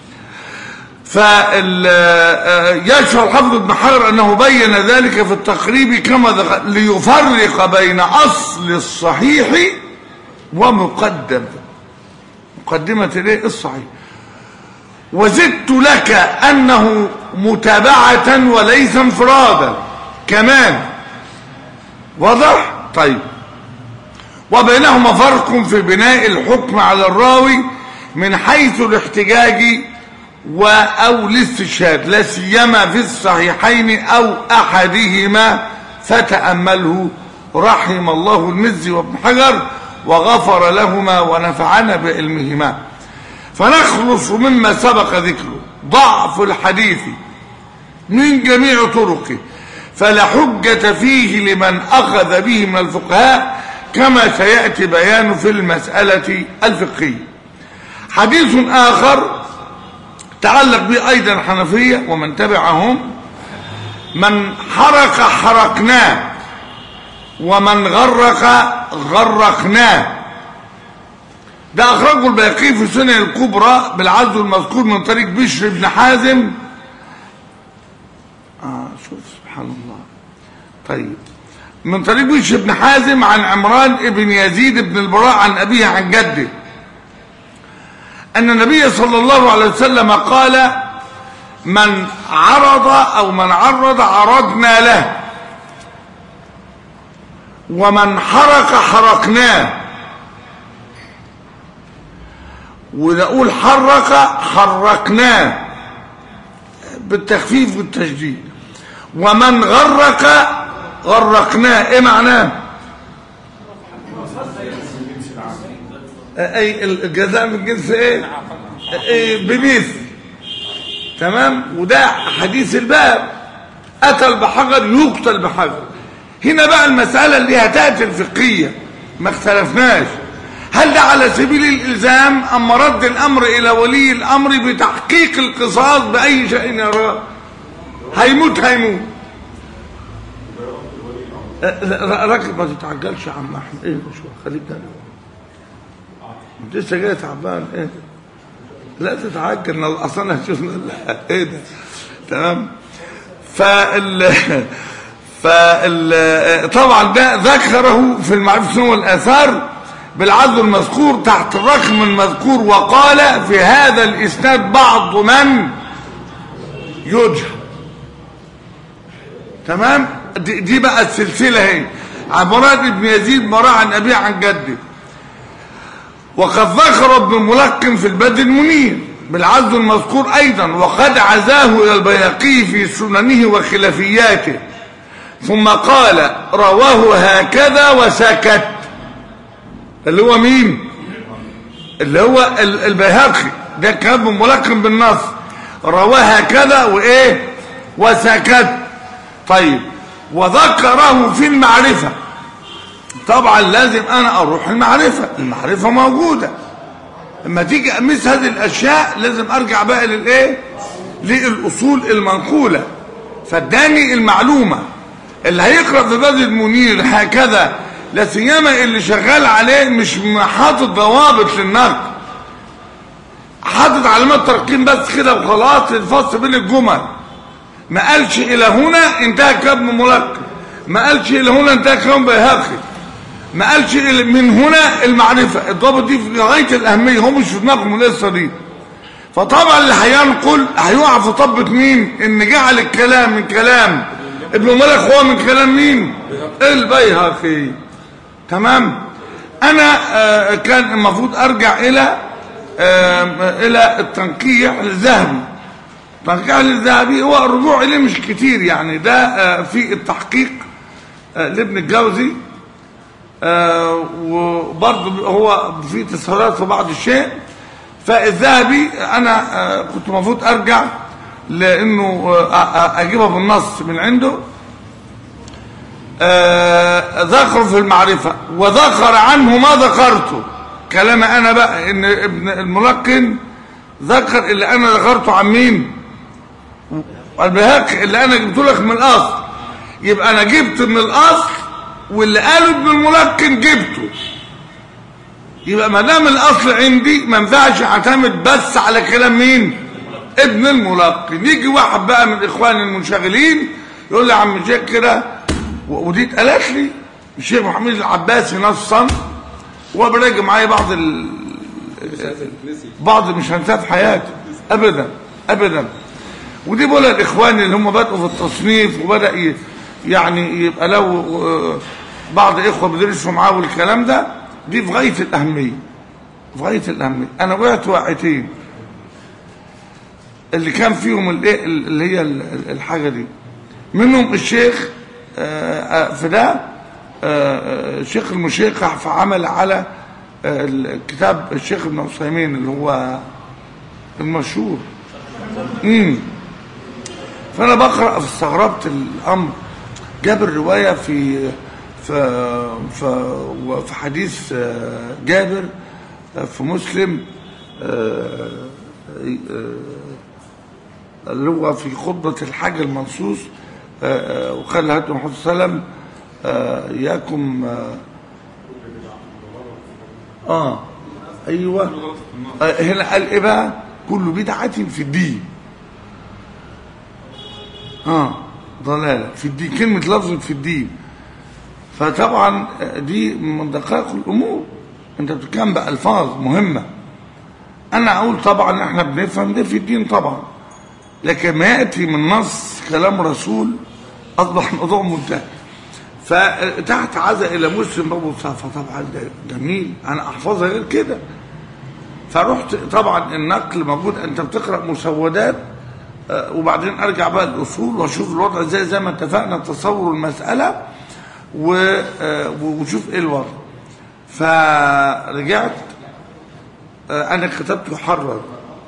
فيشعر الحافظ ابن حجر أنه بين ذلك في التقريب كما ذكر ليفرق بين أصل الصحيح ومقدم مقدمة الايه الصحيح وزدت لك أنه متابعة وليس انفرادا كمان واضح طيب وبينهما فرق في بناء الحكم على الراوي من حيث الاحتجاج و او الاستشهاد لا سيما في الصحيحين او احدهما فتامله رحم الله المزي وابن حجر وغفر لهما ونفعنا بعلمهما فنخلص مما سبق ذكره ضعف الحديث من جميع طرقه فلا حجة فيه لمن أخذ به من الفقهاء كما سيأتي بيانه في المسألة الفقهية حديث آخر تعلق به أيضا الحنفية ومن تبعهم من حرق حرقناه ومن غرق غرقناه ده أخرجه البيقي في سنن الكبرى بالعزو المذكور من طريق بشر بن حازم آه شوف سبحان الله طيب من طريق بشر بن حازم عن عمران بن يزيد بن البراء عن أبيه عن جده أن النبي صلى الله عليه وسلم قال من عرض أو من عرض عرضنا له ومن حرق حرقناه ونقول حرق حرقناه بالتخفيف والتشديد ومن غرق غرقناه ايه معناه اي الجزاء من جنس ايه, إيه بمثل تمام وده حديث الباب قتل بحجر يقتل بحجر هنا بقى المسألة اللي هتأتي الفقهية ما اختلفناش هل ده على سبيل الإلزام أم رد الأمر إلى ولي الأمر بتحقيق القصاص بأي شيء يراه هيموت هيموت ركب ما تتعجلش يا عم احمد ايه شو خليك ده انت لسه جاي تعبان ايه لا تتعجل ان اصلا هتشوفنا لا ايه ده تمام فال فال طبعا ده ذكره في المعرفة والآثار بالعدل المذكور تحت الرقم المذكور وقال في هذا الإسناد بعض من يجهل تمام دي, دي بقى السلسلة هي عن مراد بن يزيد مراه عن أبيه عن جده وقد ذكر ابن الملقن في البدر المنير بالعزل المذكور أيضا وقد عزاه إلى البيهقي في سننه وخلافياته ثم قال رواه هكذا وسكت اللي هو مين اللي هو البيهقي ده كان ملقن بالنص رواه هكذا وايه وسكت طيب وذكره في المعرفة طبعا لازم انا اروح المعرفة المعرفة موجودة لما تيجي امس هذه الاشياء لازم ارجع بقى للايه للاصول المنقوله فاداني المعلومه اللي هيقرا في بدر المنير هكذا لا سيما اللي شغال عليه مش حاطط ضوابط للنقد حاطط علامات ترقيم بس كده وخلاص الفصل بين الجمل ما قالش الى هنا انتهى كلام ملقن ما قالش الى هنا انتهى كلام بيهقي ما قالش إلى- من هنا المعرفة الضابط دي في غاية الأهمية هم مش في دماغهم القصة دي فطبعا اللي هينقل هيقع في طبة مين ان جعل الكلام من كلام ابن مالك هو من كلام مين البيهقي تمام انا آه، كان المفروض ارجع الى آه، الى التنقيح للذهبي التنقيح للذهبي هو الرجوع اليه مش كتير يعني ده آه، في التحقيق آه، لابن الجوزي آه، وبرضه هو في تسهيلات في بعض الشيء فالذهبي انا آه، كنت المفروض ارجع لانه آه، آه، اجيبها بالنص من عنده آه، ذكر في المعرفة وذكر عنه ما ذكرته كلام انا بقى ان ابن الملقن ذكر اللي انا ذكرته عن مين البهاقي اللي انا جبت لك من الاصل يبقى انا جبت من الاصل واللي قاله ابن الملقن جبته يبقى ما دام الاصل عندي ما ينفعش اعتمد بس على كلام مين ابن الملقن يجي واحد بقى من اخواني المنشغلين يقول لي يا عم الشيخ كده و- ودي اتقالت لي الشيخ محمد العباسي نصا وهو براجع معايا بعض ال... بعض مش هنساه في حياتي ابدا ابدا ودي بقولها الاخوان اللي هم بدأوا في التصنيف وبدأ ي- يعني يبقى لو آه، بعض اخوه بيدرسوا معاه والكلام ده دي في غايه الاهميه في غايه الاهميه انا وقعت وقعتين اللي كان فيهم الايه اللي هي ال- ال- الحاجه دي منهم الشيخ آه، آه، في ده آه، آه، الشيخ المشيخ فعمل على آه، الكتاب الشيخ ابن عثيمين اللي هو المشهور امم فانا بقرا فاستغربت الامر جاب الروايه في في في, في حديث آه، جابر آه، في مسلم آه، آه، اللي هو في خطبه الحج المنصوص آه، آه، وقال هدي محمد صلى الله عليه وسلم آه، اياكم اه, آه ايوه آه هنا قال ايه بقى كل بدعه في الدين اه ضلالة في الدين كلمة لفظ في الدين فطبعا دي من دقائق الأمور أنت بتتكلم بألفاظ مهمة أنا أقول طبعا إحنا بنفهم ده في الدين طبعا لكن ما يأتي من نص كلام رسول أصبح الموضوع منتهي فتحت عزا إلى مسلم أبو صفا طبعا ده جميل أنا أحفظها غير كده فرحت طبعا النقل موجود أنت بتقرأ مسودات آه، وبعدين ارجع بقى الاصول واشوف الوضع ازاي زي ما اتفقنا تصور المساله و- آه، وشوف ايه الوضع فرجعت آه، انا كتبت يحرر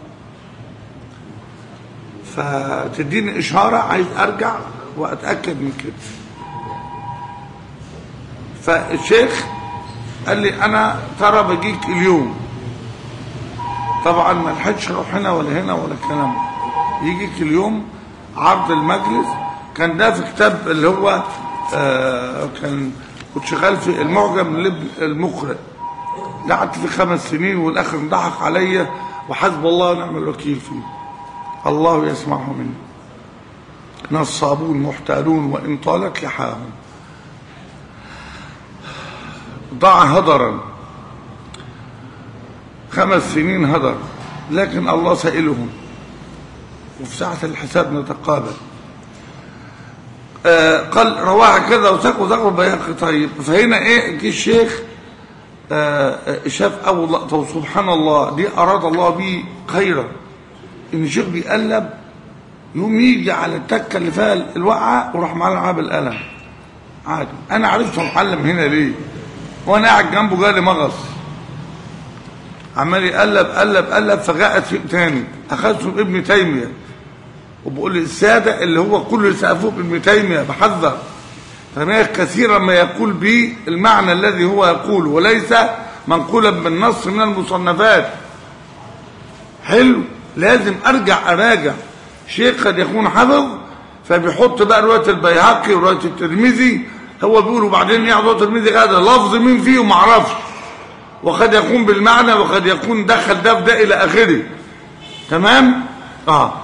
فتديني اشاره عايز ارجع واتاكد من كده فالشيخ قال لي انا ترى بجيك اليوم طبعا ما لحقتش اروح هنا ولا هنا ولا الكلام ده يجيك اليوم عرض المجلس كان ده في كتاب اللي هو آه كان كنت شغال في المعجم لابن المقرئ قعدت في خمس سنين والاخر انضحك عليا وحسب الله ونعم الوكيل فيه الله يسمعه مني نصابون محتالون وان طالت لحاهم ضع هدرا خمس سنين هدر لكن الله سائلهم وفي ساعة الحساب نتقابل آه قال رواها كذا وساق وذكر بياقي طيب فهنا ايه جه الشيخ آه آه، شاف اول لقطه وسبحان الله دي اراد الله به خيرا ان الشيخ بيقلب يقوم يجي على التكه اللي فيها الوقعه وراح معلقها بالقلم عادي انا عرفت المعلم هنا ليه وانا قاعد جنبه جالي مغص عمال يقلب قلب قلب فجاءت شيء تاني اخذته بابن تيميه وبقول الساده اللي هو كل اللي سقفوه بابن تيميه بحذر فما كثيرا ما يقول به المعنى الذي هو يقوله وليس منقولا بالنص من المصنفات حلو لازم ارجع اراجع شيخ قد يكون حفظ فبيحط بقى روايه البيهقي وروايه الترمذي هو بيقول وبعدين ياخد روايه الترمذي هذا لفظ مين فيه وما اعرفش وقد يكون بالمعنى وقد يكون دخل ده في ده الى اخره تمام اه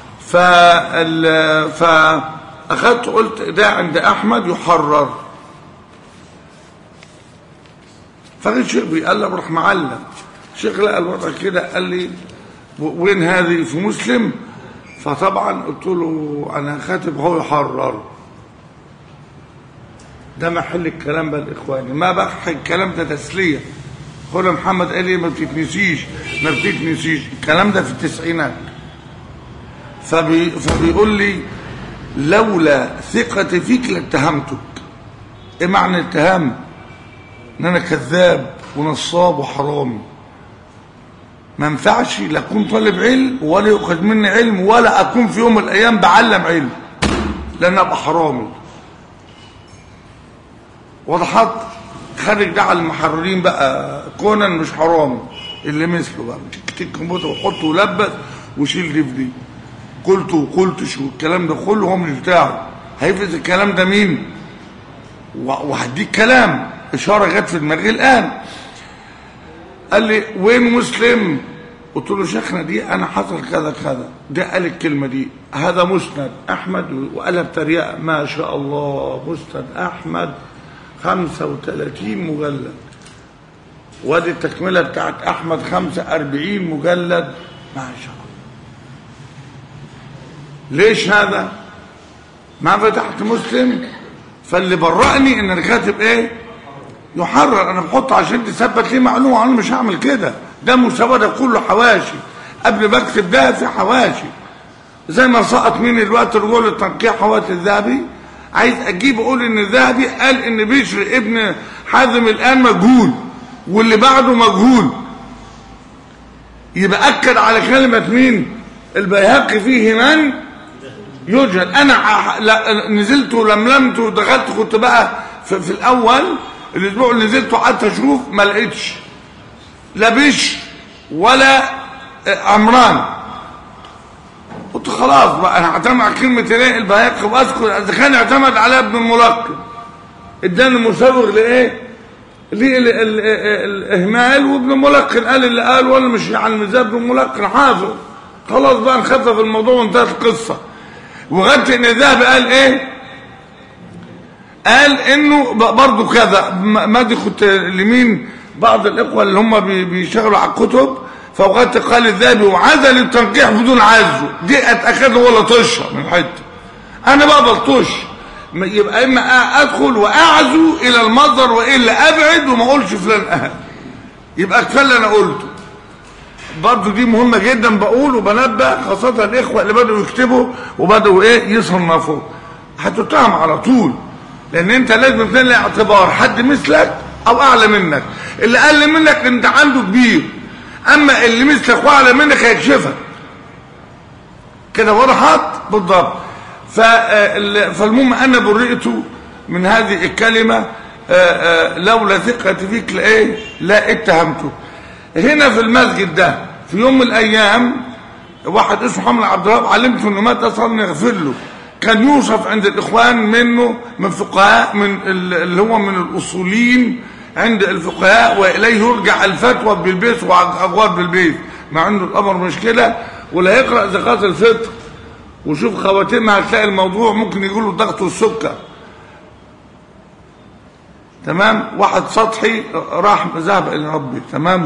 فال فاخدت قلت ده عند احمد يحرر فقال شيخ بيقلب راح معلم شيخ لقى الوضع كده قال لي و- وين هذه في مسلم فطبعا قلت له انا خاتب هو يحرر ده محل الكلام بقى الاخواني ما بحكي الكلام ده تسليه خد محمد قال لي ما بتتنسيش ما بتتنسيش الكلام ده في التسعينات فبي فبيقول لي لولا ثقتي فيك لاتهمتك ايه معنى الاتهام ان انا كذاب ونصاب وحرامي ما ينفعش لا اكون طالب علم ولا يؤخذ مني علم ولا اكون في يوم من الايام بعلم علم لان ابقى حرامي وضحت خارج ده على المحررين بقى كونان مش حرامي اللي مثله بقى تكتيك الكمبيوتر وحطه ولبس وشيل دي في دي قلت وقلت شو الكلام ده كله هو مش بتاعه هيفرز الكلام ده مين و- وهديك كلام اشاره جت في دماغي الان قال لي وين مسلم قلت له شيخنا دي انا حصل كذا كذا ده قال الكلمه دي هذا مسند احمد وقالها بتريقه ما شاء الله مسند احمد 35 مجلد وادي التكمله بتاعت احمد 45 مجلد ما شاء الله ليش هذا ما فتحت مسلم فاللي برأني ان انا كاتب ايه يحرر انا بحطه عشان تثبت لي معلومه انا مش هعمل كده ده مستوى ده كله حواشي قبل ما اكتب ده في حواشي زي ما سقط مني دلوقتي رجوع للتنقيح حواشي الذهبي عايز اجيب اقول ان الذهبي قال ان بشر ابن حازم الان مجهول واللي بعده مجهول يبقى اكد على كلمه مين البيهقي فيه من يجهل انا ع- لا- نزلت ولملمت ودخلت كنت بقى في, في الاول الاسبوع اللي نزلت وقعدت اشوف ما لقيتش لا بش ولا عمران قلت خلاص بقى انا هعتمد على كلمه ايه البيهقي واذكر اذا كان اعتمد على ابن الملقن اداني مسوغ لايه للاهمال وابن ملقن قال اللي قال وانا مش على الميزان ابن ملقن حافظ خلاص بقى نخفف الموضوع وانتهت القصه وغدت ان الذهبي قال ايه قال انه ب- برضو كذا م- ما دي كنت لمين بعض الاخوه اللي هم بي- بيشتغلوا على الكتب فوقت قال الذهبي وعزل التنقيح بدون عزه دي اتاكد ولا طشه من حته انا بقى بلطش م- يبقى اما أ- ادخل واعزو الى المصدر والا ابعد وما اقولش فلان اهل يبقى كفايه اللي انا قلته برضو دي مهمة جدا بقول وبنبه خاصة الإخوة اللي بدأوا يكتبوا وبدأوا إيه يصنفوا هتتهم على طول لأن أنت لازم تلاقي اعتبار حد مثلك أو أعلى منك اللي أقل منك أنت عنده كبير أما اللي مثلك وأعلى منك هيكشفك كده وضحت بالضبط فال- فالمهم أنا برئت من هذه الكلمة آه، آه، لولا ثقتي فيك لإيه لا اتهمته هنا في المسجد ده في يوم من الايام واحد اسمه محمد عبد الوهاب علمته انه مات اصلا يغفر له كان يوصف عند الاخوان منه من فقهاء من ال- اللي هو من الاصوليين عند الفقهاء واليه يرجع الفتوى بالبيت واغوار بالبيت ما عنده الامر مشكله ولا يقرا زكاه الفطر وشوف خواتمها هتلاقي الموضوع ممكن يقول له الضغط والسكر تمام واحد سطحي راح ذهب الى ربي تمام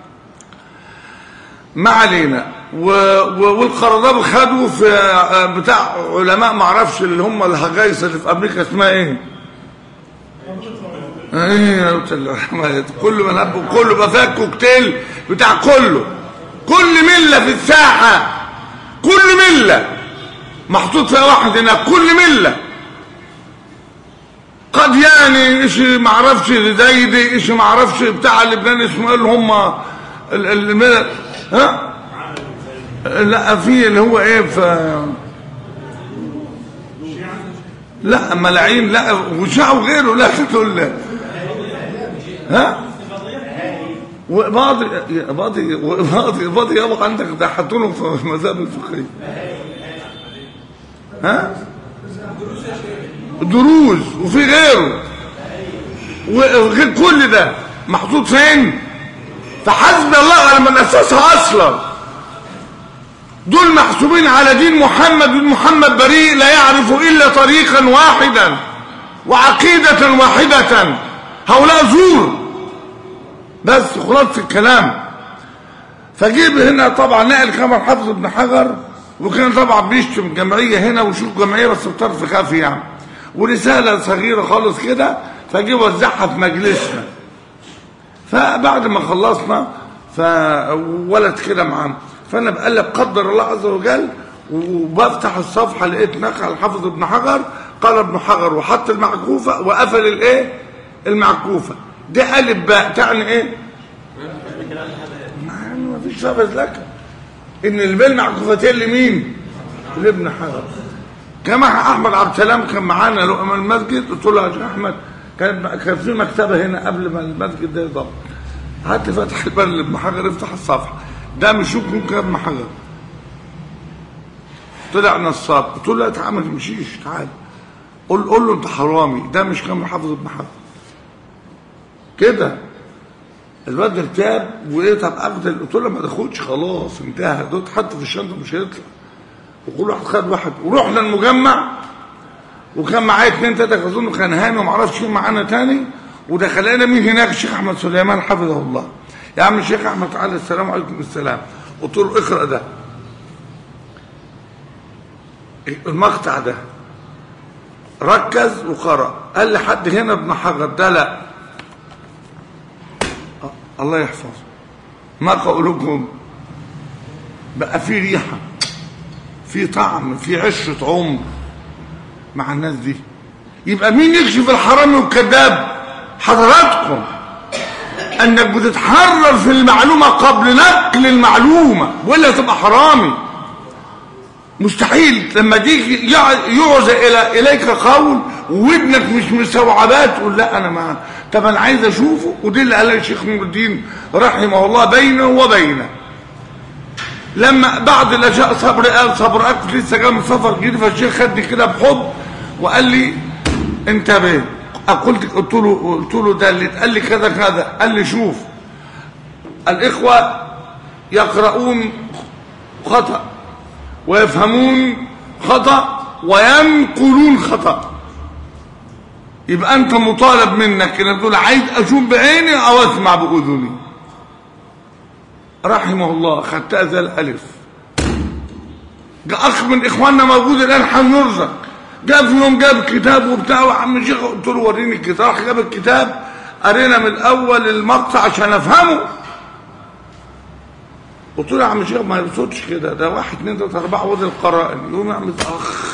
ما علينا و... و... والقرضاب خدوا في آه، بتاع علماء ما اعرفش اللي هم الهجايس اللي في امريكا اسمها ايه ايه يا قلت له، كله منبه كله بقى فيها كوكتيل بتاع كله كل مله في الساحه كل مله محطوط فيها واحد هناك كل مله قد يعني شيء ما اعرفش زيدي شيء ما اعرفش بتاع لبنان اسمه ايه اللي هم ال- ال- الملل ها لا في اللي هو ايه في لا ملاعين لا وشاع وغيره لا تقول لا ها وإباضي إباضي وإباضي إباضي يابا عندك ده حطونه في المذاهب الفقهية ها دروز وفي غيره وغير كل ده محطوط فين فحسبي الله على من أسسها أصلا دول محسوبين على دين محمد دين محمد بريء لا يعرف إلا طريقا واحدا وعقيدة واحدة هؤلاء زور بس خلاصة الكلام فجيب هنا طبعا نقل كما الحافظ ابن حجر وكان طبعا بيشتم جمعية هنا ويشوف جمعية بس بطرف خافي يعني ورسالة صغيرة خالص كده فجي وزعها في مجلسنا فبعد ما خلصنا فولد كده معانا فانا بقلب قدر الله عز وجل وبفتح الصفحه لقيت نقل الحافظ ابن حجر قال ابن حجر وحط المعكوفه وقفل الايه المعكوفه دي الف باء تعني ايه يعني ما فيش سبب لك ان الباء المعكوفتين لمين لابن حجر كما احمد عبد السلام كان معانا له امام المسجد قلت له يا شيخ احمد كان كان في مكتبه هنا قبل ما المسجد ده يضم حتى فتح الباب لابن حجر يفتح الصفحه ده مش ممكن ابن حجر طلع نصاب قلت له لا تعال ما تمشيش تعال قول قول له انت حرامي ده مش كان حافظ ابن حجر كده الواد ارتاب وايه طب اخد قلت له ما تاخدش خلاص انتهى دوت حتى في الشنطه مش هيطلع وكل واحد خد واحد ورحنا المجمع وكان معايا اثنين تلاته اظن كان هاني وما اعرفش مين معانا تاني ودخلنا مين هناك الشيخ احمد سليمان حفظه الله يا عم الشيخ احمد تعالى السلام عليكم السلام قلت له اقرا ده المقطع ده ركز وقرا قال لي حد هنا ابن حجر ده لا الله يحفظه ما قولكم بقى في ريحه في طعم في عشره عمر مع الناس دي يبقى مين يكشف الحرامي والكذاب حضراتكم انك بتتحرر في المعلومة قبل نقل المعلومة ولا تبقى حرامي مستحيل لما تيجي يعزى الى اليك قول ودنك مش مستوعبات تقول لا انا ما طب انا عايز اشوفه ودي اللي قالها الشيخ نور الدين رحمه الله بينه وبينه لما بعد الاشياء صبر قال صبر اكل لسه جاي من سفر جديد فالشيخ خدني كده بحب وقال لي انتبه قلت قلت له قلت له ده اللي اتقال لي كذا كذا قال لي شوف الاخوه يقرؤون خطا ويفهمون خطا وينقلون خطا يبقى انت مطالب منك انك تقول عايز اشوف بعيني او اسمع باذني رحمه الله خدتها زي الالف جاء اخ من اخواننا موجود الان هنرزق جاب في يوم جاب كتاب وبتاع وعم الشيخ قلت له وريني الكتاب راح جاب الكتاب قرينا من الاول المقطع عشان افهمه قلت له يا عم الشيخ ما يقصدش كده ده واحد اثنين ثلاثه اربعه وادي القرائن يقوم يعمل اخ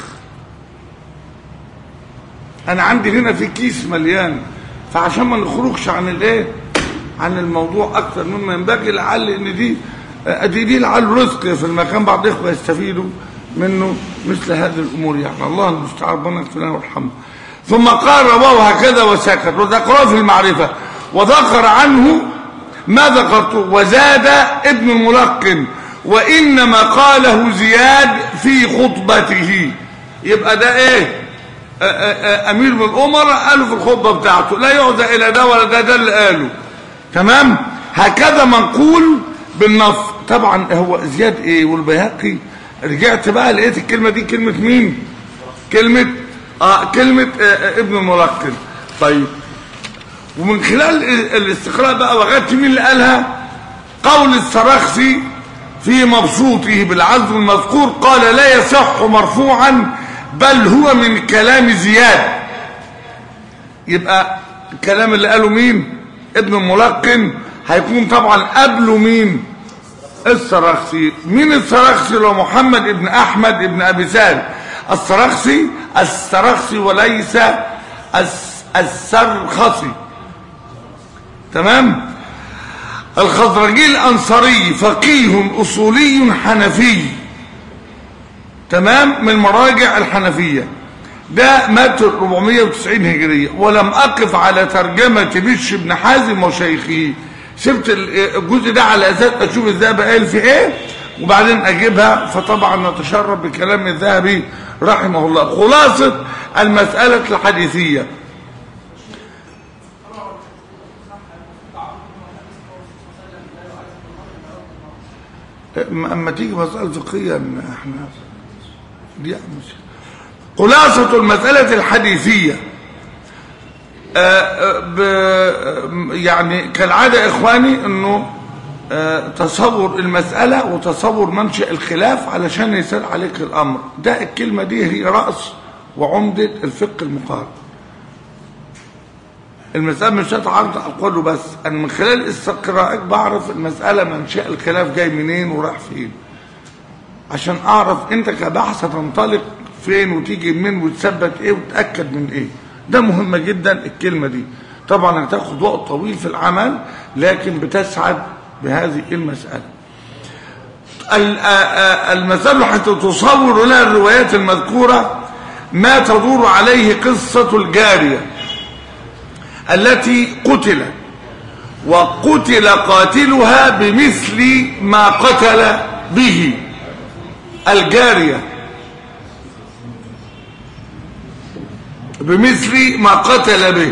انا عندي هنا في كيس مليان فعشان ما نخرجش عن الايه عن الموضوع اكثر مما ينبغي لعل ان دي دي دي لعل رزق في المكان بعض الاخوه يستفيدوا منه مثل هذه الامور يعني الله المستعان ربنا يغفر لنا ويرحمه ثم قال رواه هكذا وسكت وذكره في المعرفه وذكر عنه ما ذكرته وزاد ابن الملقن وانما قاله زياد في خطبته يبقى ده ايه آآ آآ امير من الامراء قاله في الخطبه بتاعته لا يعزى الى ده ولا ده ده اللي قاله تمام هكذا منقول بالنص طبعا هو زياد ايه والبيهقي رجعت بقى لقيت الكلمه دي كلمه مين كلمه اه كلمه آه آه ابن الملقن طيب ومن خلال الاستقراء بقى وغدت مين اللي قالها قول السرخسي في مبسوطه بالعزم المذكور قال لا يصح مرفوعا بل هو من كلام زياد يبقى الكلام اللي قاله مين ابن الملقن هيكون طبعا قبله مين السرخسي مين السرخسي لو محمد ابن احمد ابن ابي سهل السرخسي السرخسي وليس السرخسي تمام الخضرجي الانصاري فقيه اصولي حنفي تمام من مراجع الحنفيه ده مات 490 هجريه ولم اقف على ترجمه بش بن حازم وشيخه سبت ال- الجزء ده على اساس اشوف الذهبي قال في ايه وبعدين اجيبها فطبعا نتشرف بكلام الذهبي رحمه الله خلاصه المساله الحديثيه اما تيجي مساله فقهيه إن احنا دي مش خلاصه المساله الحديثيه آه، ب- يعني كالعادة إخواني أنه آه، تصور المسألة وتصور منشأ الخلاف علشان يسال عليك الأمر ده الكلمة دي هي رأس وعمدة الفقه المقارن المسألة مش هتعرض أقوله بس أنا من خلال استقراءك بعرف المسألة منشأ الخلاف جاي منين وراح فين عشان أعرف أنت كبحث هتنطلق فين وتيجي منين وتثبت إيه وتأكد من إيه ده مهم جدا الكلمة دي طبعا هتاخد وقت طويل في العمل لكن بتسعد بهذه المسألة ال- آ- آ- المسألة حتى تصور لها الروايات المذكورة ما تدور عليه قصة الجارية التي قتلت وقتل قاتلها بمثل ما قتل به الجارية بمثل ما قتل به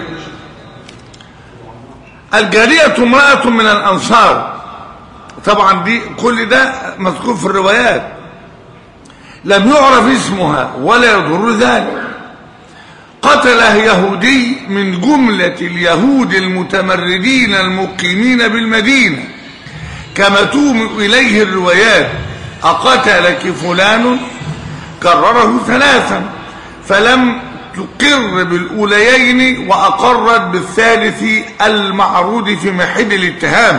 الجارية امرأة من الأنصار طبعا دي كل ده مذكور في الروايات لم يعرف اسمها ولا يضر ذلك قتله يهودي من جملة اليهود المتمردين المقيمين بالمدينة كما توم إليه الروايات أقتلك فلان كرره ثلاثا فلم تقر بالأوليين وأقرت بالثالث المعروض في محل الاتهام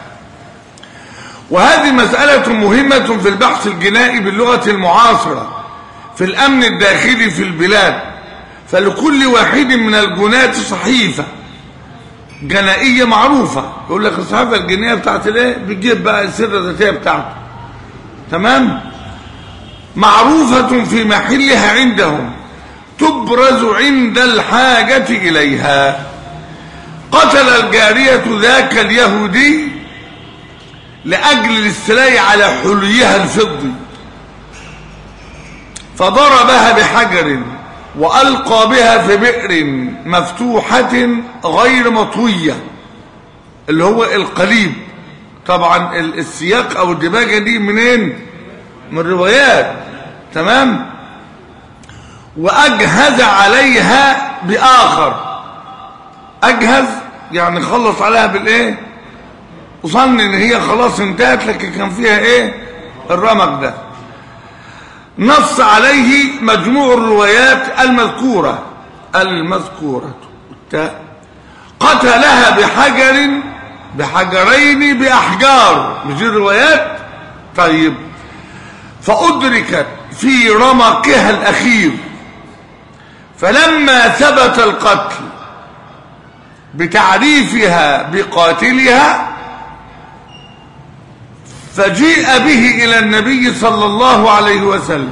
وهذه مسألة مهمة في البحث الجنائي باللغة المعاصرة في الأمن الداخلي في البلاد فلكل واحد من الجناة صحيفة جنائية معروفة يقول لك الصحيفة الجنائية بتاعت الايه بتجيب بقى السر الذاتية بتاعته تمام معروفة في محلها عندهم تبرز عند الحاجة إليها قتل الجارية ذاك اليهودي لأجل الاستيلاء على حليها الفضي فضربها بحجر وألقى بها في بئر مفتوحة غير مطوية اللي هو القليب طبعا ال- السياق أو الدباجة دي منين من روايات تمام وأجهز عليها بآخر أجهز يعني خلص عليها بالإيه وظن إن هي خلاص انتهت لكن كان فيها إيه الرمق ده نص عليه مجموع الروايات المذكورة المذكورة التاء قتلها بحجر بحجرين بأحجار مش دي الروايات طيب فأدركت في رمقها الأخير فلما ثبت القتل بتعريفها بقاتلها فجيء به إلى النبي صلى الله عليه وسلم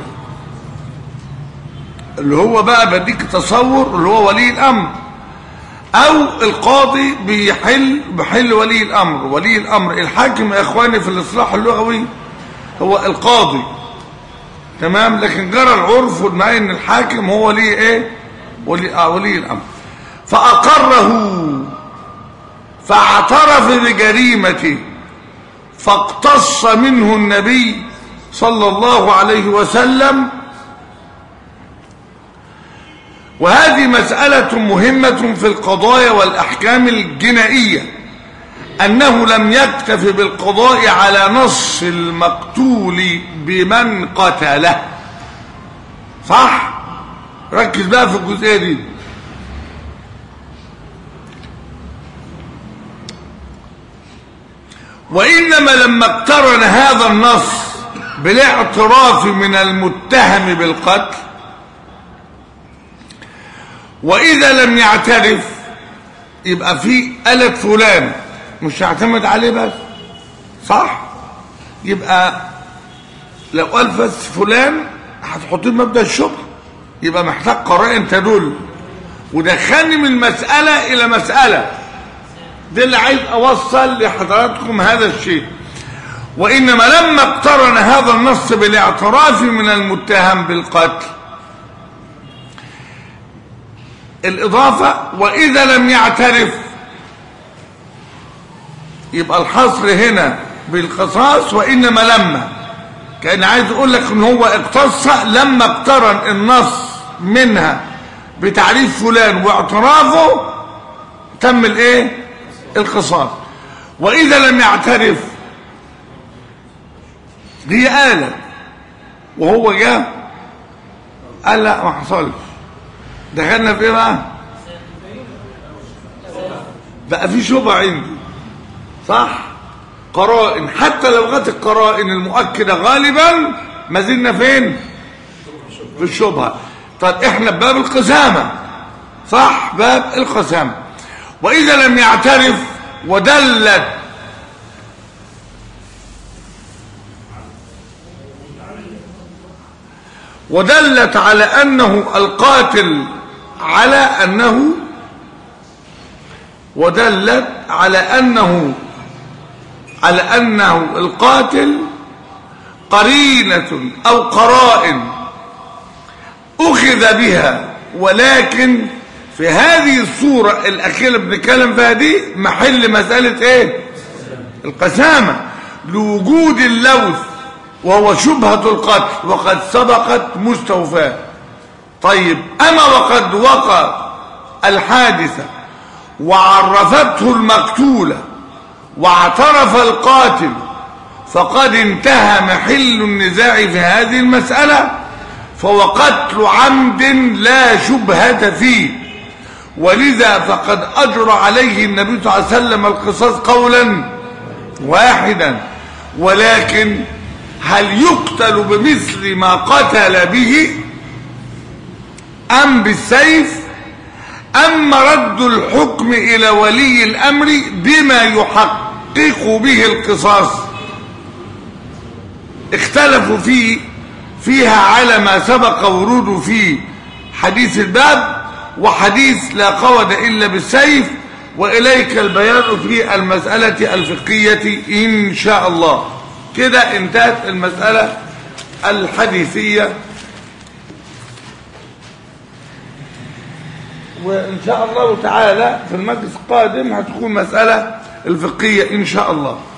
اللي هو بقى بديك تصور اللي هو ولي الأمر أو القاضي بيحل بحل ولي الأمر ولي الأمر الحاكم يا إخواني في الإصلاح اللغوي هو القاضي تمام لكن جرى العرف والمعين ان الحاكم هو ولي ايه ولي, آه ولي الامر فاقره فاعترف بجريمته فاقتص منه النبي صلى الله عليه وسلم وهذه مسألة مهمة في القضايا والأحكام الجنائية أنه لم يكتف بالقضاء على نص المقتول بمن قتله صح ركز بقى في الجزئية دي وإنما لما اقترن هذا النص بالاعتراف من المتهم بالقتل وإذا لم يعترف يبقى في آلة فلان مش هعتمد عليه بس صح يبقى لو قال بس فلان هتحط مبدا الشبه يبقى محتاج قرائن تدل ودخلني من المسألة إلى مسألة ده اللي عايز اوصل لحضراتكم هذا الشيء وانما لما اقترن هذا النص بالاعتراف من المتهم بالقتل الاضافه واذا لم يعترف يبقى الحصر هنا بالقصاص وانما لما كان عايز اقول لك ان هو اقتص لما اقترن النص منها بتعريف فلان واعترافه تم الايه القصاص واذا لم يعترف دي آلة وهو جاء قال لا ما حصلش دخلنا في ايه بقى بقى في شبهه عندي صح قرائن حتى لو غت القرائن المؤكدة غالبا ما زلنا فين في الشبهة طب احنا بباب القسامة صح باب القسامة واذا لم يعترف ودلت ودلت على انه القاتل على انه ودلت على انه على أنه القاتل قرينة أو قرائن أخذ بها ولكن في هذه الصورة الأخيرة اللي بنتكلم فيها دي محل مسألة إيه؟ القسامة لوجود اللوث وهو شبهة القتل وقد سبقت مستوفاه طيب أما وقد وقع الحادثة وعرفته المقتوله واعترف القاتل فقد انتهى محل النزاع في هذه المسألة فهو قتل عمد لا شبهة فيه ولذا فقد أجرى عليه النبي صلى الله عليه وسلم القصاص قولا واحدا ولكن هل يقتل بمثل ما قتل به أم بالسيف أم رد الحكم إلى ولي الأمر بما يحقق به القصاص اختلفوا فيه فيها على ما سبق وروده في حديث الباب وحديث لا قود إلا بالسيف وإليك البيان في المسألة الفقهية إن شاء الله كده انتهت المسألة الحديثية وإن شاء الله تعالى في المجلس القادم هتكون مسألة الفقهية إن شاء الله